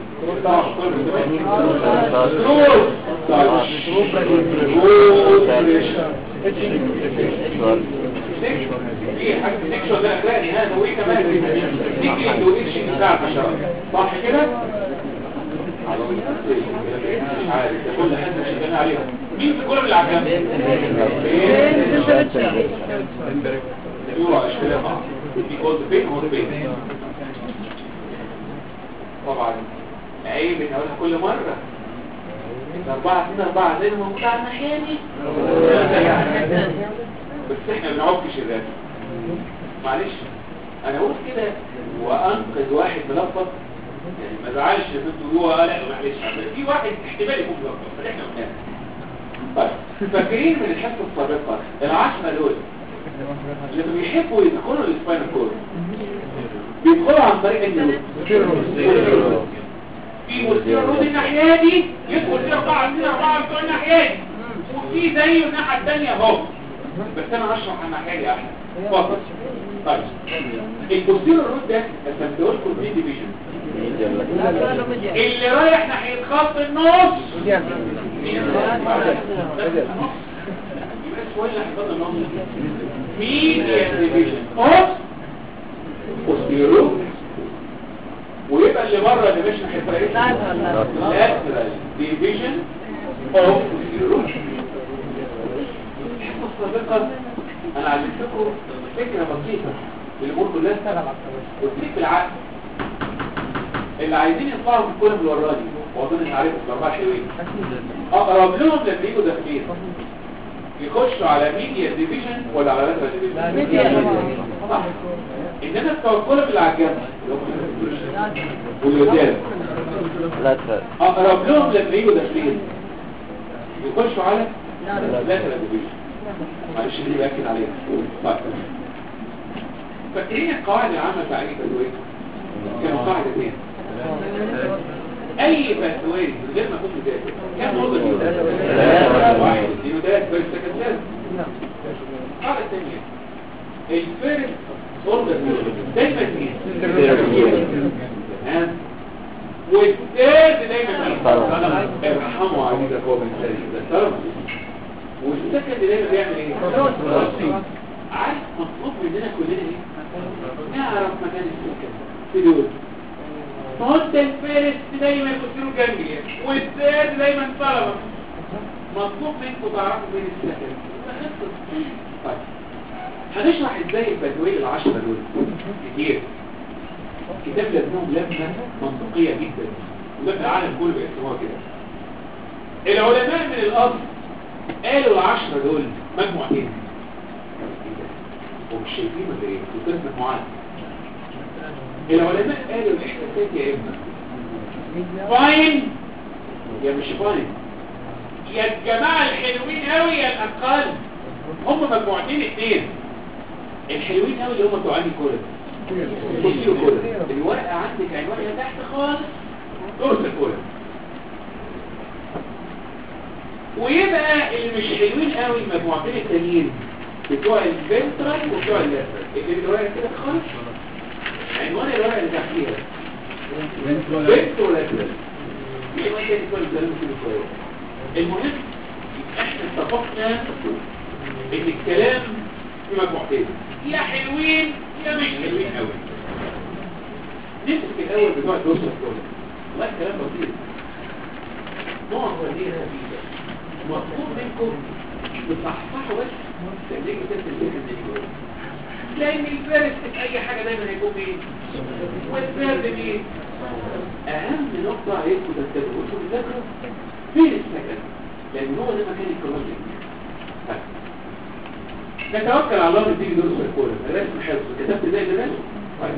في حاجه سيكشوال ده اخلاقي هذا وايه كمان تيجي اندونيشن بتاع البشر صح كده مش عارف كل حد شغالين عليهم مين في كل العجام يورا اشكالها بعض في كولد بين كولد بين طبعا عيب ان اقولها كل مرة الاربعة اثنين اربعة زي ما موجود على الناحية دي بس احنا ما بنعكش الرسم معلش انا اقول كده وانقذ واحد ملخبط يعني ما زعلش ان انتوا جوه لا معلش في واحد احتمال يكون ملخبط بس احنا قلناها طيب فاكرين من الحصه السابقه العشرة دول اللي بيحبوا يدخلوا السباينال كورد بيدخلوا عن طريق النيورون في مستيرود الناحية دي يدخل فيه أربعة اثنين أربعة بتوع الناحية دي وفي زيه الناحية الثانية اهو بس أنا هشرح عن الناحية دي أحسن اتفضل طيب البوستيرور رود ده قسمته لكم دي ديفيجن اللي رايح ناحية خط النص median division of posterior ويبقى اللي بره اللي مش ناحية ايه lateral division of posterior الحصة السابقة انا علمتكم فكرة بسيطة الامور كلها قلت لك بالعقل اللي عايزين يطلعوا في الكولم الوراني واظن ان عارفهم الاربعه حلوين اقرب لهم لما يجوا داخلين يخشوا على ميديا ديفيجن ولا على لاترال ديفيجن صح انما التوكل اللي على الجنب واللي قدام لا تفرق اقرب لهم لما يجوا داخلين يخشوا على لاترال ديفيجن معلش دي باكد عليها طيب فاكرين القواعد العامه بتاع اي تدوير كانوا قاعدتين اي باثوي من غير ما اكون مذاكر كم نقطه فيه واحد اثنين وثلاثه بس سكند لازم القاعده الثانيه الفيرست اوردر دايما مين تمام والثالث دايما مين ارحموا عزيزك هو من ثالث ده طرف والسكند دايما بيعمل ايه عارف مطلوب مننا كلنا ايه نعرف مكان السكند في دول فانت الفارس دايما يكونوا جنبي والثالث دايما طلبة مطلوب منكم تعرفوا مين السكن طيب هنشرح ازاي البدوية العشرة دول كتير كتاب لازمهم لمة منطقية جدا وده العالم كله بيقسموها كده العلماء من الأصل قالوا العشرة دول مجموعتين ومش شايفين ولا ايه؟ دول مجموعات العلماء قالوا الاحساسات يا اما فاين يا مش فاين يا الجماعة الحلوين قوي يا الاقل هم مجموعتين اتنين الحلوين قوي اللي هم بتوع عندي كوره بصيروا كوره الورقة عندك عنوان يا تحت خالص دورس الكوره ويبقى اللي مش حلوين قوي المجموعتين التانيين بتوع الفنترال وبتوع اللاترال اللي الورقة كده خالص عنوان الورقة اللي تحتيها بنت ولا كده ايه ما كان كل الكلام كله كويس المهم احنا اتفقنا ان الكلام في مجموعتين يا حلوين يا مش حلوين قوي نمسك الاول بتوع الدوسة الكل والله كلام بسيط نوع وليه خفيفة مطلوب منكم تصحصحوا بس تبليغوا تنسى الفكرة دي لان الفارس في اي حاجة دايما هيكون مين والفارد مين اهم نقطة عليكم تنتبهوا وانتم بتذاكروا فين السكن لان هو ده مكان الكروسنج نتوكل على الله بتيجي دروس الكورة الرسم حفظ كتبت زي الرسم طيب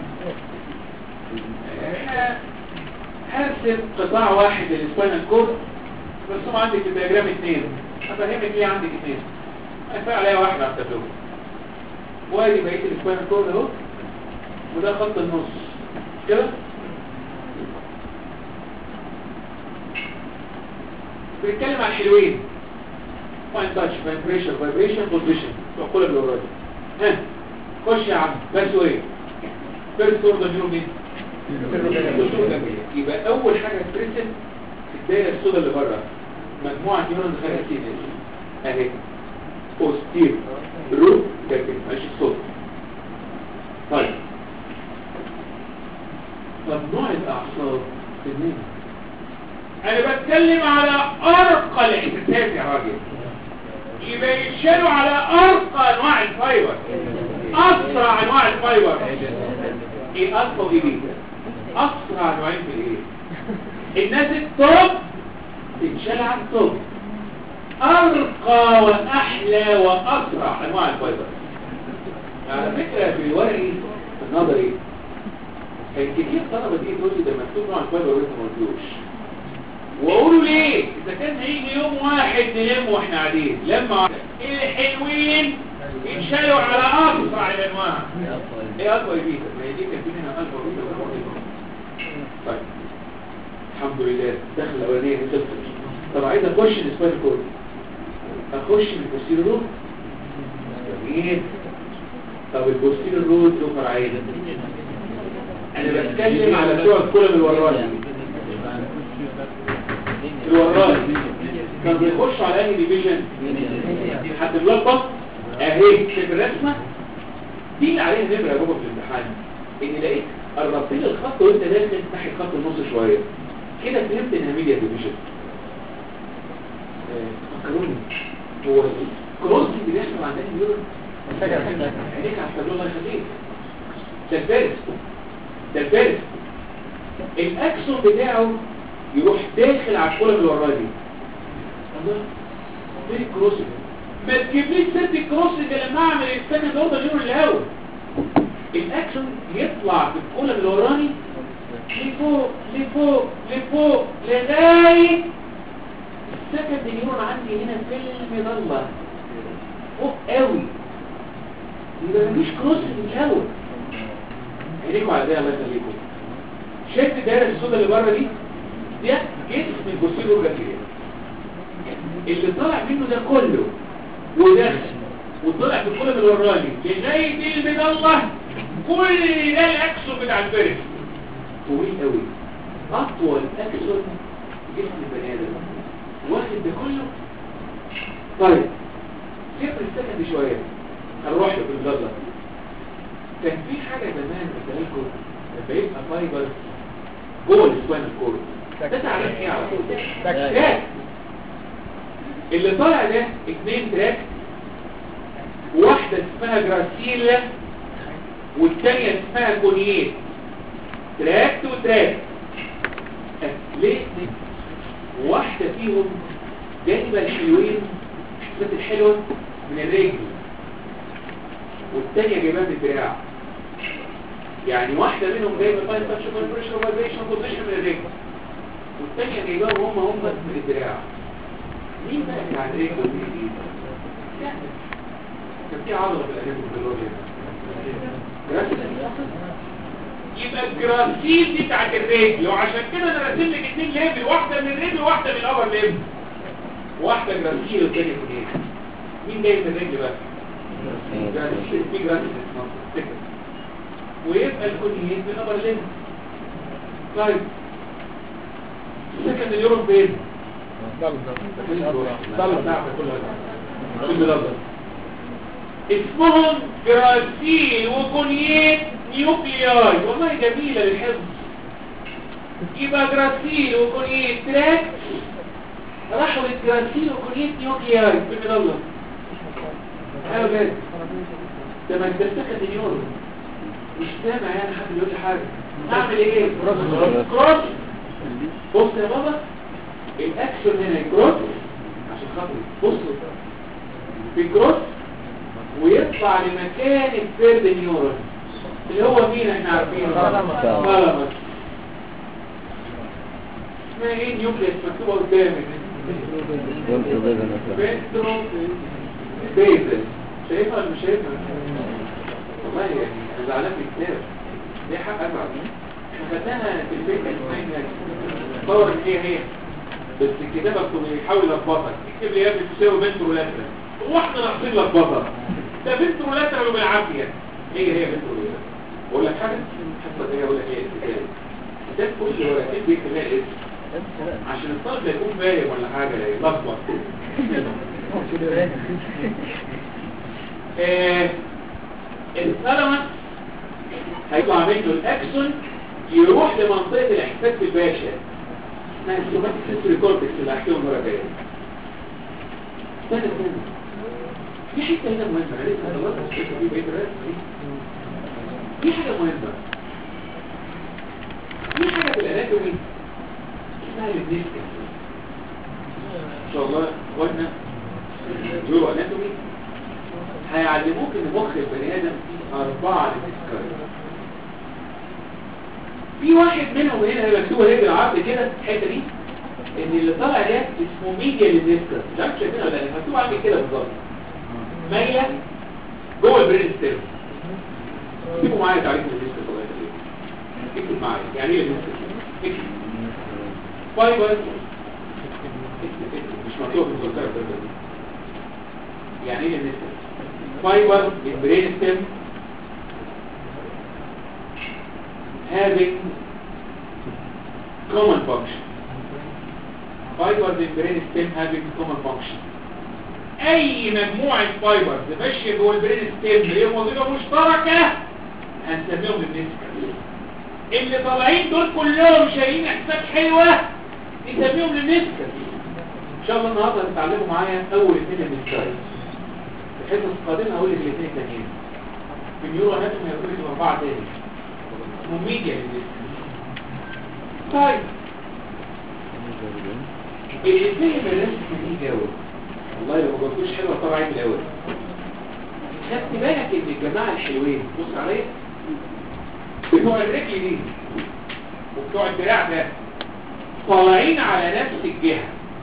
احنا هرسم قطاع واحد للسباينال كورد مرسوم عندك في الدياجرام اثنين افهمك ليه عندك اثنين هنفع عليها واحد على التابلو وادي بقيه السباينال كورد اهو وده خط النص كده بنتكلم عن حلوين فاين تاتش فايبريشن فايبريشن بوزيشن تقول بالوراد ها خش يا عم بس ايه فيرست اوردر نيورو مين يبقى اول حاجه بريسن الدايره السوداء اللي بره مجموعه نيورونز خارج السينس اهي بوستير روت كابل ماشي الصوت طيب طب نوع الاعصاب في النيل انا بتكلم على ارقى الاحساسات يا راجل يبقى يشالوا على ارقى انواع الفايبر اسرع انواع الفايبر ايه الفا وايه بيتا اسرع نوعين في الايه الناس التوب تتشال على التوب ارقى واحلى واسرع انواع الفايبر على فكره في الورقي النظري كان كتير طلبه دي تقول لي ده مكتوب نوع الفايبر وانت ما قلتوش واقولوا ليه اذا كان هيجي يوم واحد نلم واحنا قاعدين لما الحلوين يتشالوا على اسرع الانواع ايه اكبر بيتا ما هي دي كانت هنا اكبر بيتا طيب الحمد لله دخل الاولانيه دي صفر طب عايز اخش السباير كود اخش من البوستير رود جميل طب البوستير رود له فرعين انا بتكلم على بتوع الكلى من ورايا الوراي كان بيخش على اي ديفيجن حد ملخبط اهي في الرسمه دي اللي عليها نمره يا بابا في الامتحان ان لقيت قربت لي الخط وانت داخل ناحيه خط النص شويه كده فهمت انها ميديا ديفيجن فكروني هو الكروس اللي بيحصل عند النيورون عينيك على التابلو الله يخليك ده الفارس ده الفارس الاكسون بتاعه يروح داخل على الكوره اللي وراه دي الله فين الكروسنج ما تجيبليش ست كروسنج لما اعمل السكند اوردر نيورون الاول الاكشن يطلع في الكولم الوراني لفوق لفوق لفوق لغايه السكند نيورون عندي هنا في المظله فوق قوي يبقى مفيش كروسنج الاول عينيكوا على ده الله يخليكم شايف الدايره السوداء اللي بره دي ده جسم البوستيريور جانجليا اللي طالع منه ده كله ودخل وطلع في الكولم الوراني لغايه المظله كل ده الاكسون بتاع الفرس طويل قوي اطول اكسون في جسم البني ادم واخد ده كله طيب سيبر السكند شويه هنروح له في المظله كان في حاجه زمان قلت لكم لما يبقى فايبر جوه السباينال كورد ده تعرف ايه على طول تراك اللي طالع ده اتنين تراك واحدة اسمها جراسيلا والتانية اسمها كونيات تراكت وتراك ليه واحدة فيهم جايبة الحلوين الحسابات الحلوة من الرجل والتانية جايبها من الدراع يعني واحدة منهم جايبة فاين تاتش بريشر فايبريشن بوزيشن من الرجل والتانية جايباهم هم هم من الدراع مين بقى اللي على الرجل ومين الايد؟ يعني كان في عضلة في الأنام البيولوجيا يبقى الجراسيل دي بتاعت الرجل وعشان كده انا راسم لك اتنين ليفل واحدة من الرجل وواحدة من الأبر ليفل واحدة جراسيل والتانية كونية مين جاي من الرجل بقى؟ جراسيل في جراسيل اسمها ويبقى الكونيين من الأبر ليفل طيب سكند اليورو فين؟ اسمهم جراسيل وكونيات نيوكلياي والله جميلة للحفظ يبقى جراسيل وكونيات تراك راحوا للجراسيل وكونيات نيوكلياي في المظلة ايوه بس ده ما انت سكت اليورو مش سامع يعني حد يقول لي حاجة اعمل ايه؟ كروس بص يا بابا الاكشن هنا كروس عشان خاطر بصوا في كروس ويطلع لمكان الثيرد نيورون اللي هو مين احنا عارفينه ثالاموس اسمها ايه نيوكليس مكتوبه قدامك بنترو بيزل شايفها ولا مش شايفها والله يعني انا زعلان في الكتاب دي حق ازعل احنا خدناها في البيت اسمها تصور ان هي هي بس الكتابة بيحاول يلخبطك اكتب لي يا ابني تساوي بنترو لاترال واحنا ناقصين لخبطه ده بنترو لاترال بالعافيه هي هي بنترو لاترال بقول لك حاجه حصه هي ولا هي الكتاب ده كل ورقتين بيكتب لها اسم عشان الطالب يكون فاهم ولا حاجه يلخبط آه الثالاموس هيطلع منه الاكسون يروح لمنطقه الاحساس الباشا اسمها السوماتيك سنسوري كورتكس اللي هحكيهم المره الجايه استنى استنى في حته هنا مهمه انا لسه خلصت الحته دي بقيت راسم في حاجه مهمه في حاجه في الاناتومي اسمها الديسك ان شاء الله اخواتنا يورو اناتومي هيعلموك ان مخ البني ادم فيه اربعه ديسكات في واحد منهم هنا هي مكتوبه هنا بالعرض كده الحته دي ان اللي طالع ده اسمه ميديا للديسكس مش عارف شايفينها ولا لا مكتوب عندي كده بالظبط مايله جوه البرين ستيرم اكتبوا معايا تعريف الديسكس الله يخليك اكتب معايا يعني ايه الديسكس اكتب فايبر مش مكتوب في الذاكره دي يعني ايه الديسكس فايبر البرين ستيرم having common function fibers in brain stem having common function اي مجموعة فايبرز ماشية جوه البرين ستيم ليهم وظيفة مشتركة هنسميهم النسكس اللي طالعين دول كلهم شايلين احساس حلوة نسميهم النسكس ان شاء الله النهارده هتتعلموا معايا اول اثنين النسكس في الحصص القادمة هقول لك الاثنين التانيين في النيورو اناتومي هقول لك اربعة تاني اسمه ميديا للنسكس طيب الاثنين اللي الناس دي جاوب والله لو ما جاوبتوش حلوه طبعا من الاول خدت بالك ان الجماعه الحلوين بص عليا بتوع الرجل دي وبتوع الدراع ده طالعين على نفس الجهه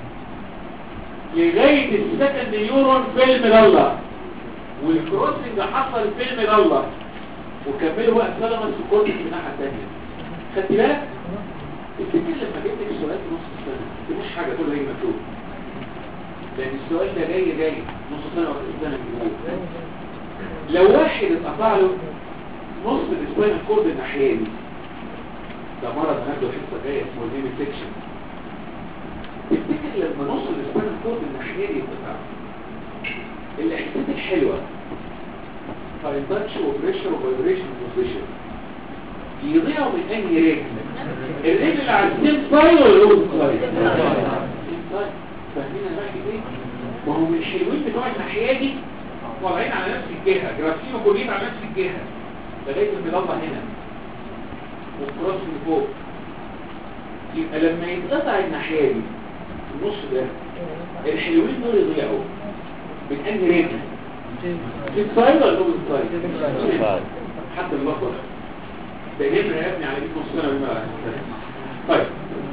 لغايه السكند نيورون في المضله والكروسنج حصل في المضله وكملوا بقى سلمس الكورتكس من الناحيه الثانيه خدت بالك افتكر لما جبت لك السؤال في نص السنه مش حاجه كل هي مكتوب لان السؤال ده جاي جاي نص سنه ولا سنه بيقول لو واحد اتقطع له نص الاسباين كورد الناحيه دي ده مرض هناخده الحصه الجايه اسمه الهيمي سيكشن تفتكر لما نص الاسباين كورد الناحيه دي اتقطع الاحساسات الحلوه فاينتاتش وبريشر وفايبريشن وبوزيشن يضيعوا من انهي رجل الرجل اللي على السيم سايد ولا الاوبن سايد السيم سايد فاهمين انا بحكي ايه ما هو من الحلوين بتوع الناحيه دي طالعين على نفس الجهه جرافين وكلين على نفس الجهه لغايه المضله هنا والكروس من فوق يبقى لما يتقطع الناحيه دي النص ده الحلوين دول يضيعوا من انهي رجل السيم سايد ولا الاوبن سايد حتى اللخبطه ده نمرة يا ابني على دي نص سنة بما على طيب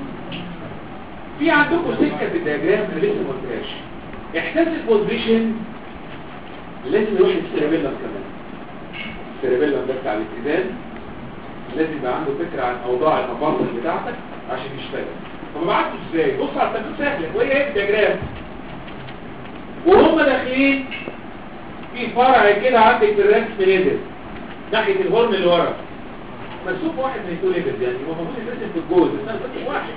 في عندكم سكة في الدياجرام انا لسه ما قلتهاش احساس البوزيشن لازم يروح للسيربيلم كمان السيربيلم ده بتاع الاتزان لازم يبقى عنده فكرة عن اوضاع المفاصل بتاعتك عشان يشتغل طب ابعته ازاي بص على التمرين سهل وهي ايه الدياجرام وهم داخلين في فرع كده عندك في الرسم نزل ناحية الهرم اللي ورا مرسوم واحد من التو ليفلز يعني هو موجود يترسم في الجوز بس انا كنت واحد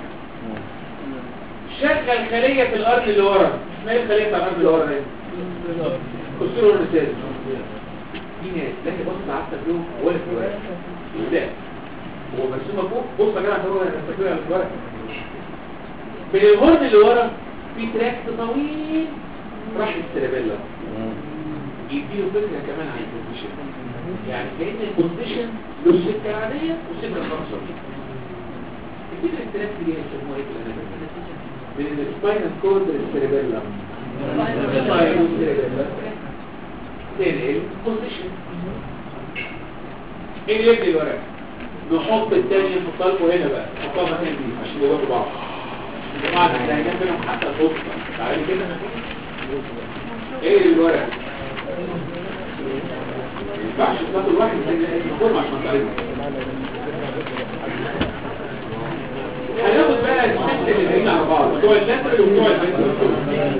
شغل خلية في الارض اللي ورا اسمها ايه الخلية بتاع الارض اللي ورا دي؟ كسور الرسالة في ناس لكن بص على التابلو ولا في الورق لا هو مرسومة فوق بص يا جماعة هو التابلو على الورق من الهرم اللي ورا في تراكت طويل راح للسيربيلا يديله فكرة كمان عن البوزيشن يعني كأن البوزيشن له سكة عادية وسكة خاصة الفكرة الثلاث دي يسموها ايه في الاناتومي من السباينال كورد للسيربيلا سباينال سيربيلا تنقل بوزيشن ايه اللي يجري الورق نحط التاني نحطها لكم هنا بقى نحطها مكان دي عشان يبقوا بعض يا جماعه احنا هنجيب بينهم حتى الخطه تعالي كده ايه الورق ينفعش تاخد الواحد زي الفورم عشان تعرفه هناخد بقى الست اللي جايين على بعض بتوع اللاترال وبتوع الفنترال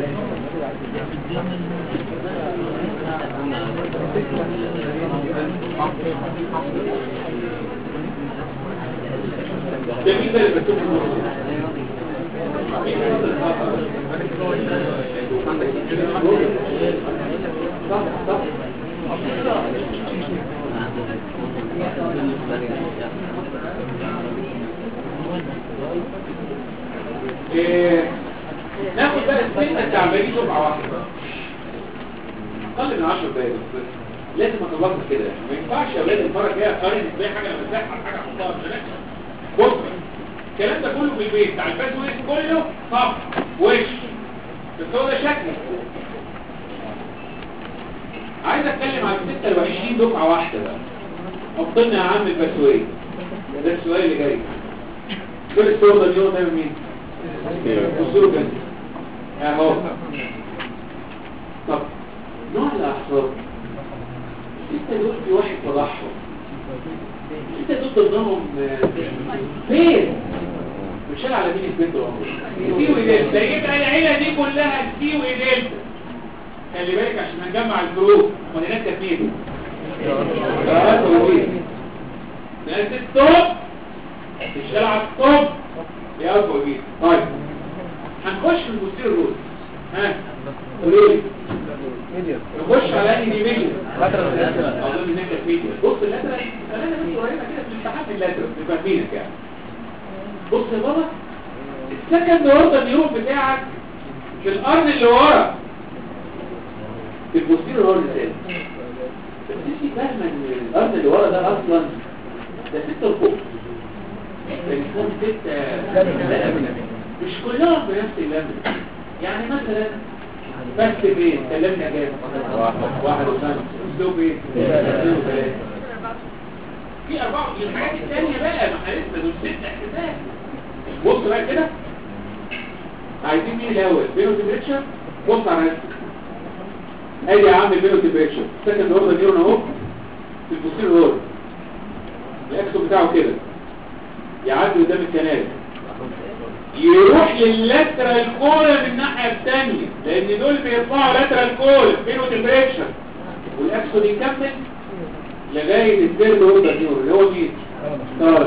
ده مين ده اللي بتوع صح صح إيه، ناخد بقى السنة التعبانين دفعة واحدة اقل من 10 دقايق بس لازم اخلصها كده ما ينفعش يا اولاد المره الجايه اقارن ازاي حاجه انا بمسحها حاجه احطها في نفسي بص الكلام ده كله في البيت بتاع الباس ويس كله صف وش بس هو ده شكله عايز اتكلم عن 26 دفعه واحده بقى ابطلنا يا عم البسويه ده السؤال اللي جاي دول الصور ده اليوم ده مين بصوا كده اهو طب نوع الاعصاب الستة دول في واحد فضحهم الستة دول ضمنهم فين مش على مين البنت العمر سي ودلتا يبقى العيلة دي كلها سي ودلتا خلي بالك عشان هنجمع الجروب وننسى اثنين ثلاثة وبين ناس التوب الشارع على التوب يا أبو وبين طيب هنخش في البوستير رول ها قولوا لي نخش على انهي ديفيجن اظن ان انت ميديا بص اللاترال خلينا بس قريبه كده في الامتحان اللاترال فاهمينك يعني بص يا بابا السكند اوردر نيورون بتاعك في القرن اللي ورا في البوستير هو اللي تاني بس انت فاهمه ان القرن اللي ورا ده اصلا ده ستة وفوق بنكون ستة مش كلهم بنفس اللمبة يعني مثلا بس فين كلمنا كام واحد. واحد وخمسة اسلوب ايه اثنين وثلاثة في أربعة الحاجات التانية بقى ما احنا لسه دول ست احتمال بص بقى كده عايزين مين الأول بينو تمبريتشر بص على نفسك ادي يا عم البينو تمبريتشر سكند اوردر نيورون اهو في البوستير اوردر الاكسو بتاعه كده يعدي قدام الكنال يروح لللاترال كولا من الناحية الثانية لان دول بيطلعوا لاترال كولا بينو تمبريتشر والاكسون يكمل لغاية الثيرد اوردر نيورون اللي هو مين؟ طالع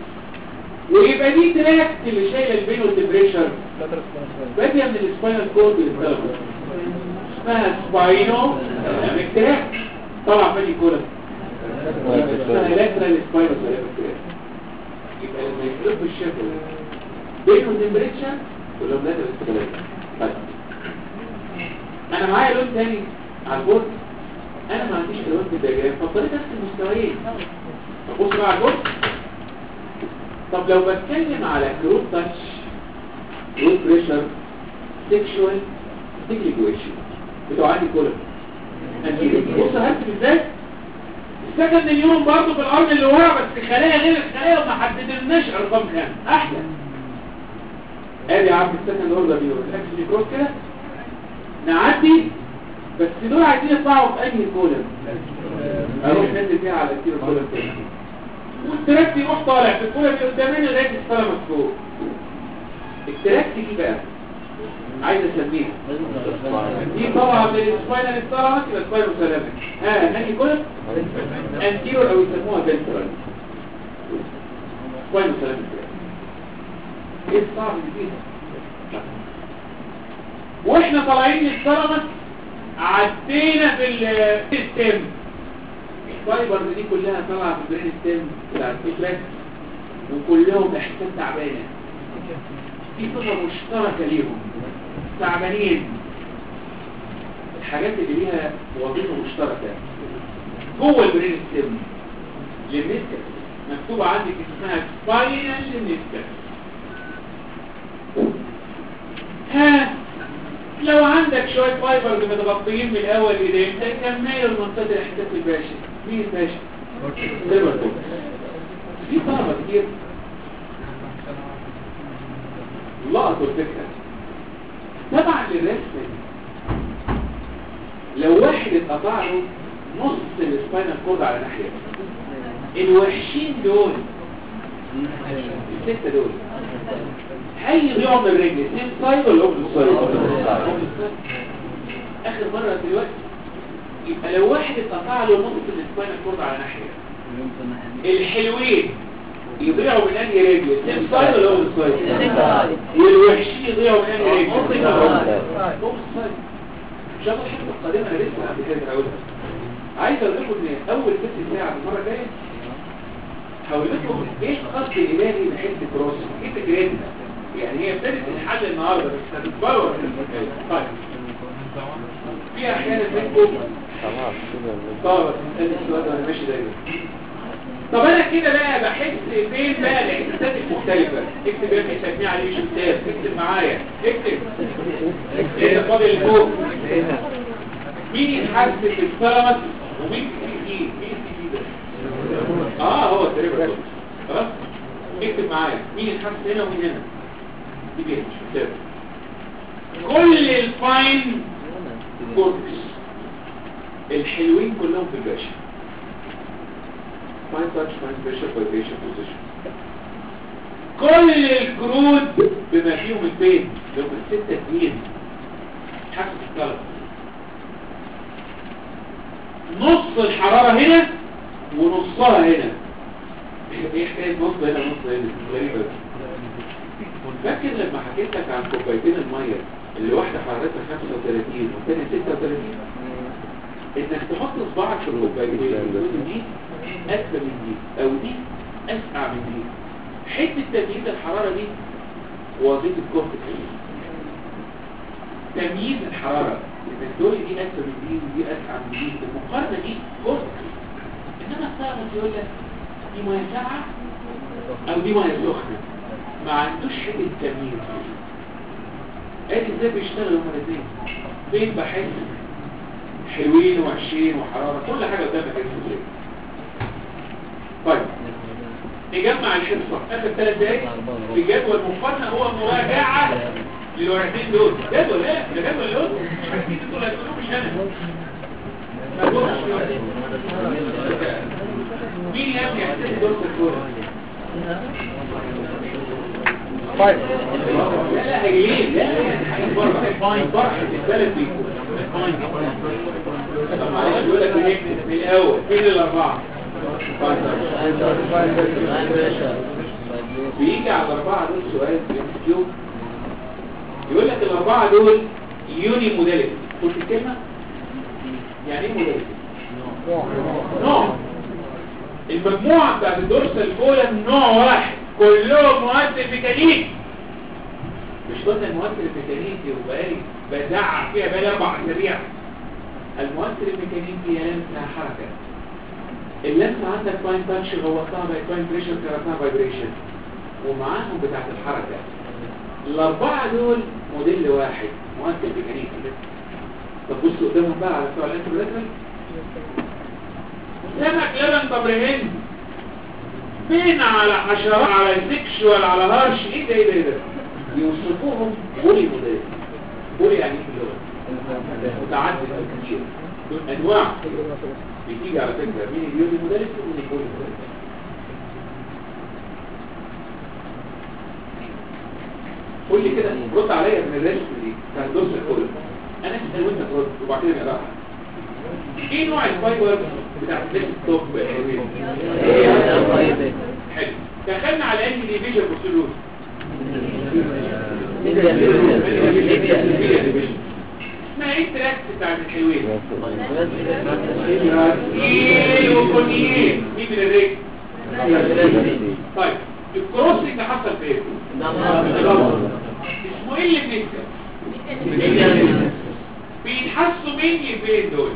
ويبقى دي تراكت اللي شايله البينو تمبريتشر بادية من السباينال كورد للثالاموس اسمها سباينو تراكت طلع فادي كولا اسمها لاترال سباينو تراكت يبقى لما يخلط بالشكل بينه تمبريتشر ولا لاترال سباينو طيب انا معايا لون تاني على البورد انا ما عنديش الوان في الدياجرام فاضطريت ارسم مستويين ابص بقى على البورد طب لو بتكلم على كروب تاتش روت بريشر سيكشوال سيجريجويشن بتوع عندي كولم بص هرسم ازاي السكند نيورون برضه في الارض اللي ورا بس خلايا غير الخلايا وما حددناش ارقام كام احلى ادي يا عم السكند اوردر نيورون الاكس كروس كده نعدي بس دول عايزين يطلعوا في انهي كولم اروح ننزل فيها على الكيلو كولم تاني والتراك يروح طالع في الكولم اللي قدامنا لغايه السلامه فوق التراك دي بقى عايز اسميها دي طبعا من السباينال الثالامس الى السباينال سلامك ها ناني كولم انتيرور او يسموها فنترال سباينال سلامك ايه الصعب اللي فيها واحنا طالعين للثالامس عدينا في الستيم الفايبرز دي كلها طالعه في البرين ستيم بتاع الفيتراك وكلهم احساس تعبانه في صفه مشتركه ليهم تعبانين الحاجات اللي ليها وظيفه مشتركه جوه البرين ستيم للنسكس مكتوبه عندك اسمها سباينال للنسكس ها لو عندك شوية فايبرز متغطيين من الأول إليه أنت كمل المنطقة الإحساس الباشا مين الباشا؟ ليبرتون في طلبة كتير لقطوا الفكرة طبعا للرسم لو واحد اتقطع له نص السباينال كورد على ناحية الوحشين دول الستة دول هيضيعوا من الرجل اثنين سايد ولا اوبن سايد اخر مرة دلوقتي يبقى لو واحد اتقطع له نص السباينال كورد على ناحية الحلوين يضيعوا من انهي رجل اثنين سايد ولا اوبن سايد والوحشين يضيعوا من انهي رجل اوبن سايد ان شاء الله الحلقة القادمة انا لسه قبل كده هقولها عايز اقول لكم ان اول ست ساعة المرة الجاية هقول لكم ايه القصد الالهي لحته كروس ايه فكرتنا يعني هي ابتدت الحل النهارده بس هتتبلور طيب في احيانا منكم خلاص كده طب ادي السؤال ده انا ماشي دايما طب انا كده بقى بحس فين بقى الاحساسات المختلفه اكتب يا ابني تجميع عليه شمسات اكتب معايا اكتب ايه ده فاضل اللي فوق مين يتحس في الثلمس ومين في ايه مين في ده اه هو التريبر خلاص اكتب معايا مين يتحس هنا ومين هنا دي بيه مش كتاب كل الفاين كورتكس الحلوين كلهم في الباشا فاين تاتش فاين بريشر فايبريشن بوزيشن كل الكرود بما فيهم البين لو الستة اتنين حاسس الطلب نص الحرارة هنا ونصها هنا ايه حكاية نص هنا ونص هنا غريبة فاكر لما حكيت لك عن كوبايتين المية اللي واحدة حرارتها 35 والثانية 36 انك تحط صباعك في الكوبايتين دي اسفل من دي او دي اسقع من دي حته تمييز الحراره دي وظيفه كورتكس تمييز الحراره ان دول دي اسفل من دي ودي اسقع من دي المقارنه دي كورتكس انما الثالث يقول لك دي ميه ساقعه او دي ميه سخنه ما عندوش حته تمييز ادي ازاي بيشتغلوا هما الاثنين فين بحس حلوين ووحشين وحرارة كل حاجة قدامك اسمه طيب نجمع الحصة اخر ثلاث دقايق في جدول مفنى هو مراجعة للورقتين دول جدول لا ده جدول دول مش عارفين انتوا اللي هتقولوه مش انا ما تقولش مين يا ابني يحتاج دور الكورة طيب لا لا هيلين لا حاجة بره بره هتتبلد بيكم طب معلش يقول لك ايه من الاول فين الاربعة بيجي على الاربعة دول سؤال في الكيو يقول لك الاربعة دول يوني موديلتي قلت الكلمة يعني ايه موديلتي نوع المجموعة بتاعت الدورسال كولم نوع واحد كلهم مؤثر ميكانيكي مش قلنا المؤثر الميكانيكي وبقالي بزعق فيها بقالي اربع اسابيع المؤثر الميكانيكي يلمسها حركة اللمسة عندك فاين تاتش غوطتها باي فاين بريشر كرتها فايبريشن ومعاهم بتاعت الحركة الأربعة دول موديل واحد مؤثر ميكانيكي طب بصوا قدامهم بقى على بتوع الانترولاترال سمك لبن طبرهن فين على حشرات على سكشوال على هارش ايه ده ايه ده ايه ده يوصفوهم بولي موديل بولي يعني ايه في اللغة متعدد كتير دول انواع بتيجي على فكرة مين اليوزي موديل ومين البولي موديل قول لي كده رد عليا من الريسك دي بتاع الدوس الكل انا اسال وانت ترد وبعد كده نقراها ايه نوع الفايبر بتاع الديسك توب حلو دخلنا على انهي ديفيجن بوستيريور اسمها ايه التراكس بتاعت الحلوين ايه وكونيين مين من الرجل طيب الكروسنج اللي حصل فين اسمه ايه اللي بنكتب بيتحسوا مني فين دول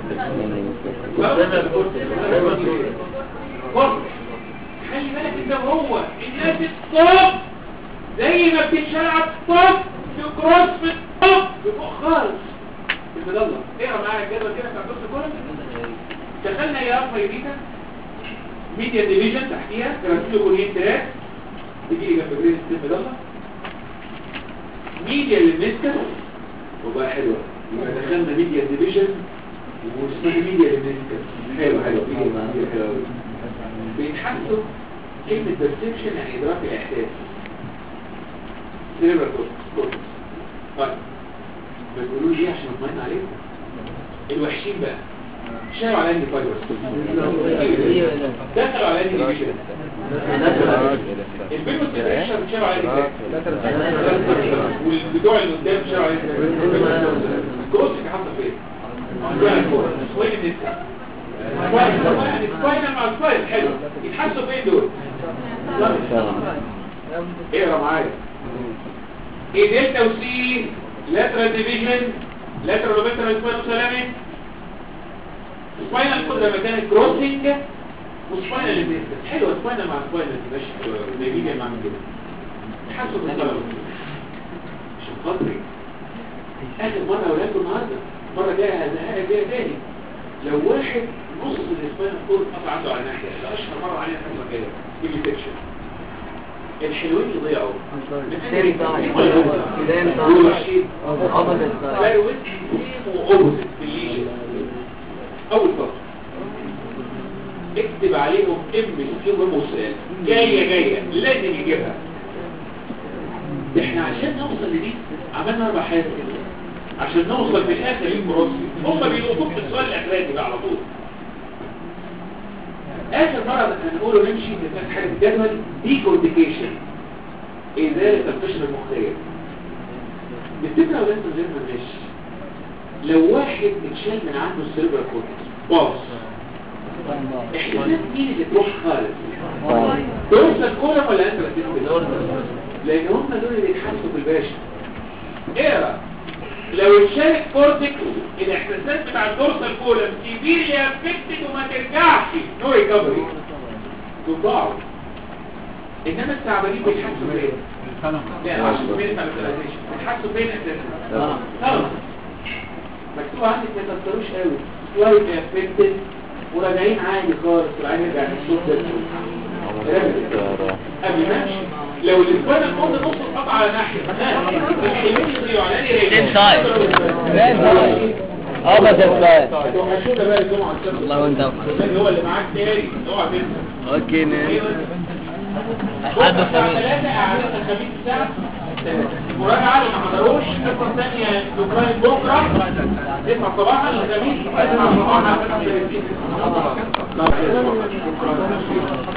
كورس خلي بالك انت وهو الناس الطب زي ما بتتشال على الطب في كروس في الطب بفوق خالص في المدلة اقرا معايا الجدول كده بتاع الدكتور كورس دخلنا يا ارفا يبيتا ميديا ديفيجن تحتيها كراسيلو كونين تراك تجي لي جنب جريد السن مدلة ميديا للمسكس وبقى حلوة يبقى دخلنا ميديا ديفيجن واسمها ميديا للمسكس حلو حلو ميديا حلو قوي بيتحسوا كلمة perception يعني إدراك الإحساس سيرفر كورتكس طيب بتقولوا لي عشان اطمئن عليكم الوحشين بقى شاروا على انهي فايبرز دخلوا على انهي ديفيجن البيبو ستيشن شاروا على انهي والبتوع اللي قدام شاروا على انهي الكروسك حاطه فين وين النساء سباينال مع سباين حلو يتحسوا فين دول اقرا معايا ايه دلتا وسي لاترال ديفيجن لاترال وبيترال سباينال سلامي سباينال كل لما كانت كروسنج وسباينال ليزيستنس حلوه سباينال مع سباينال ماشي حلوه زي مين مع كده تحسوا بالطلب عشان خاطري اخر مره ولادكم النهارده المره الجايه هزهقها جايه تاني لو واحد نص الاسبان كله قطع عنده على ناحية ده اشهر مرة عليها حصة كده يجي سكشن الحلوين يضيعوا الثاني ضاع. الثاني ضاع. والوحشين opposite side. فاروت واوبوزيت في الليجن اول فقط اكتب عليهم ام كيو مسأل جاية جاية لازم يجيبها احنا عشان نوصل لدي عملنا اربع حاجات كده عشان نوصل في الاخر للكروسي هم بيقولوا في السؤال الاخراني بقى على طول اخر مرة هنقوله نمشي في حاجة الجدول دي كورديكيشن ازالة القشرة المخية بالفكرة ولا انت زي ما ماشي لو واحد اتشال من عنده السيربرا كورتكس باص احساسات مين اللي تروح خالص دورسال كولم ولا انت ركزت لان هم دول اللي يتحسوا في الباشا اقرا لو اتشال الكورتكس الاحساسات بتاع الدورسال كولم سيفيرلي افكتد وما ترجعش نو ريكفري تضاعوا انما التعبانين بيتحسوا فين لا عشان فين الفاليزيشن بيتحسوا فين اساسا خلاص مكتوب عندك ما تكتروش قوي شويه افكتد وراجعين عادي خالص والعين يرجع للصوت ده قبل ما امشي لو الاسبوع الفوز نص اتقطع على ناحيه الحميد اليوناني Same side. اه بس السؤال توحشونا بقى الجمعه السبت والله وانت الثاني هو اللي معاك تاني اوعى تنسى اوكي مان لحد ثلاثة أعلام الخميس الساعة مراجعة اللي ما حضروش الحصة الثانية دكان بكرة 9 صباحا الخميس 9 صباحا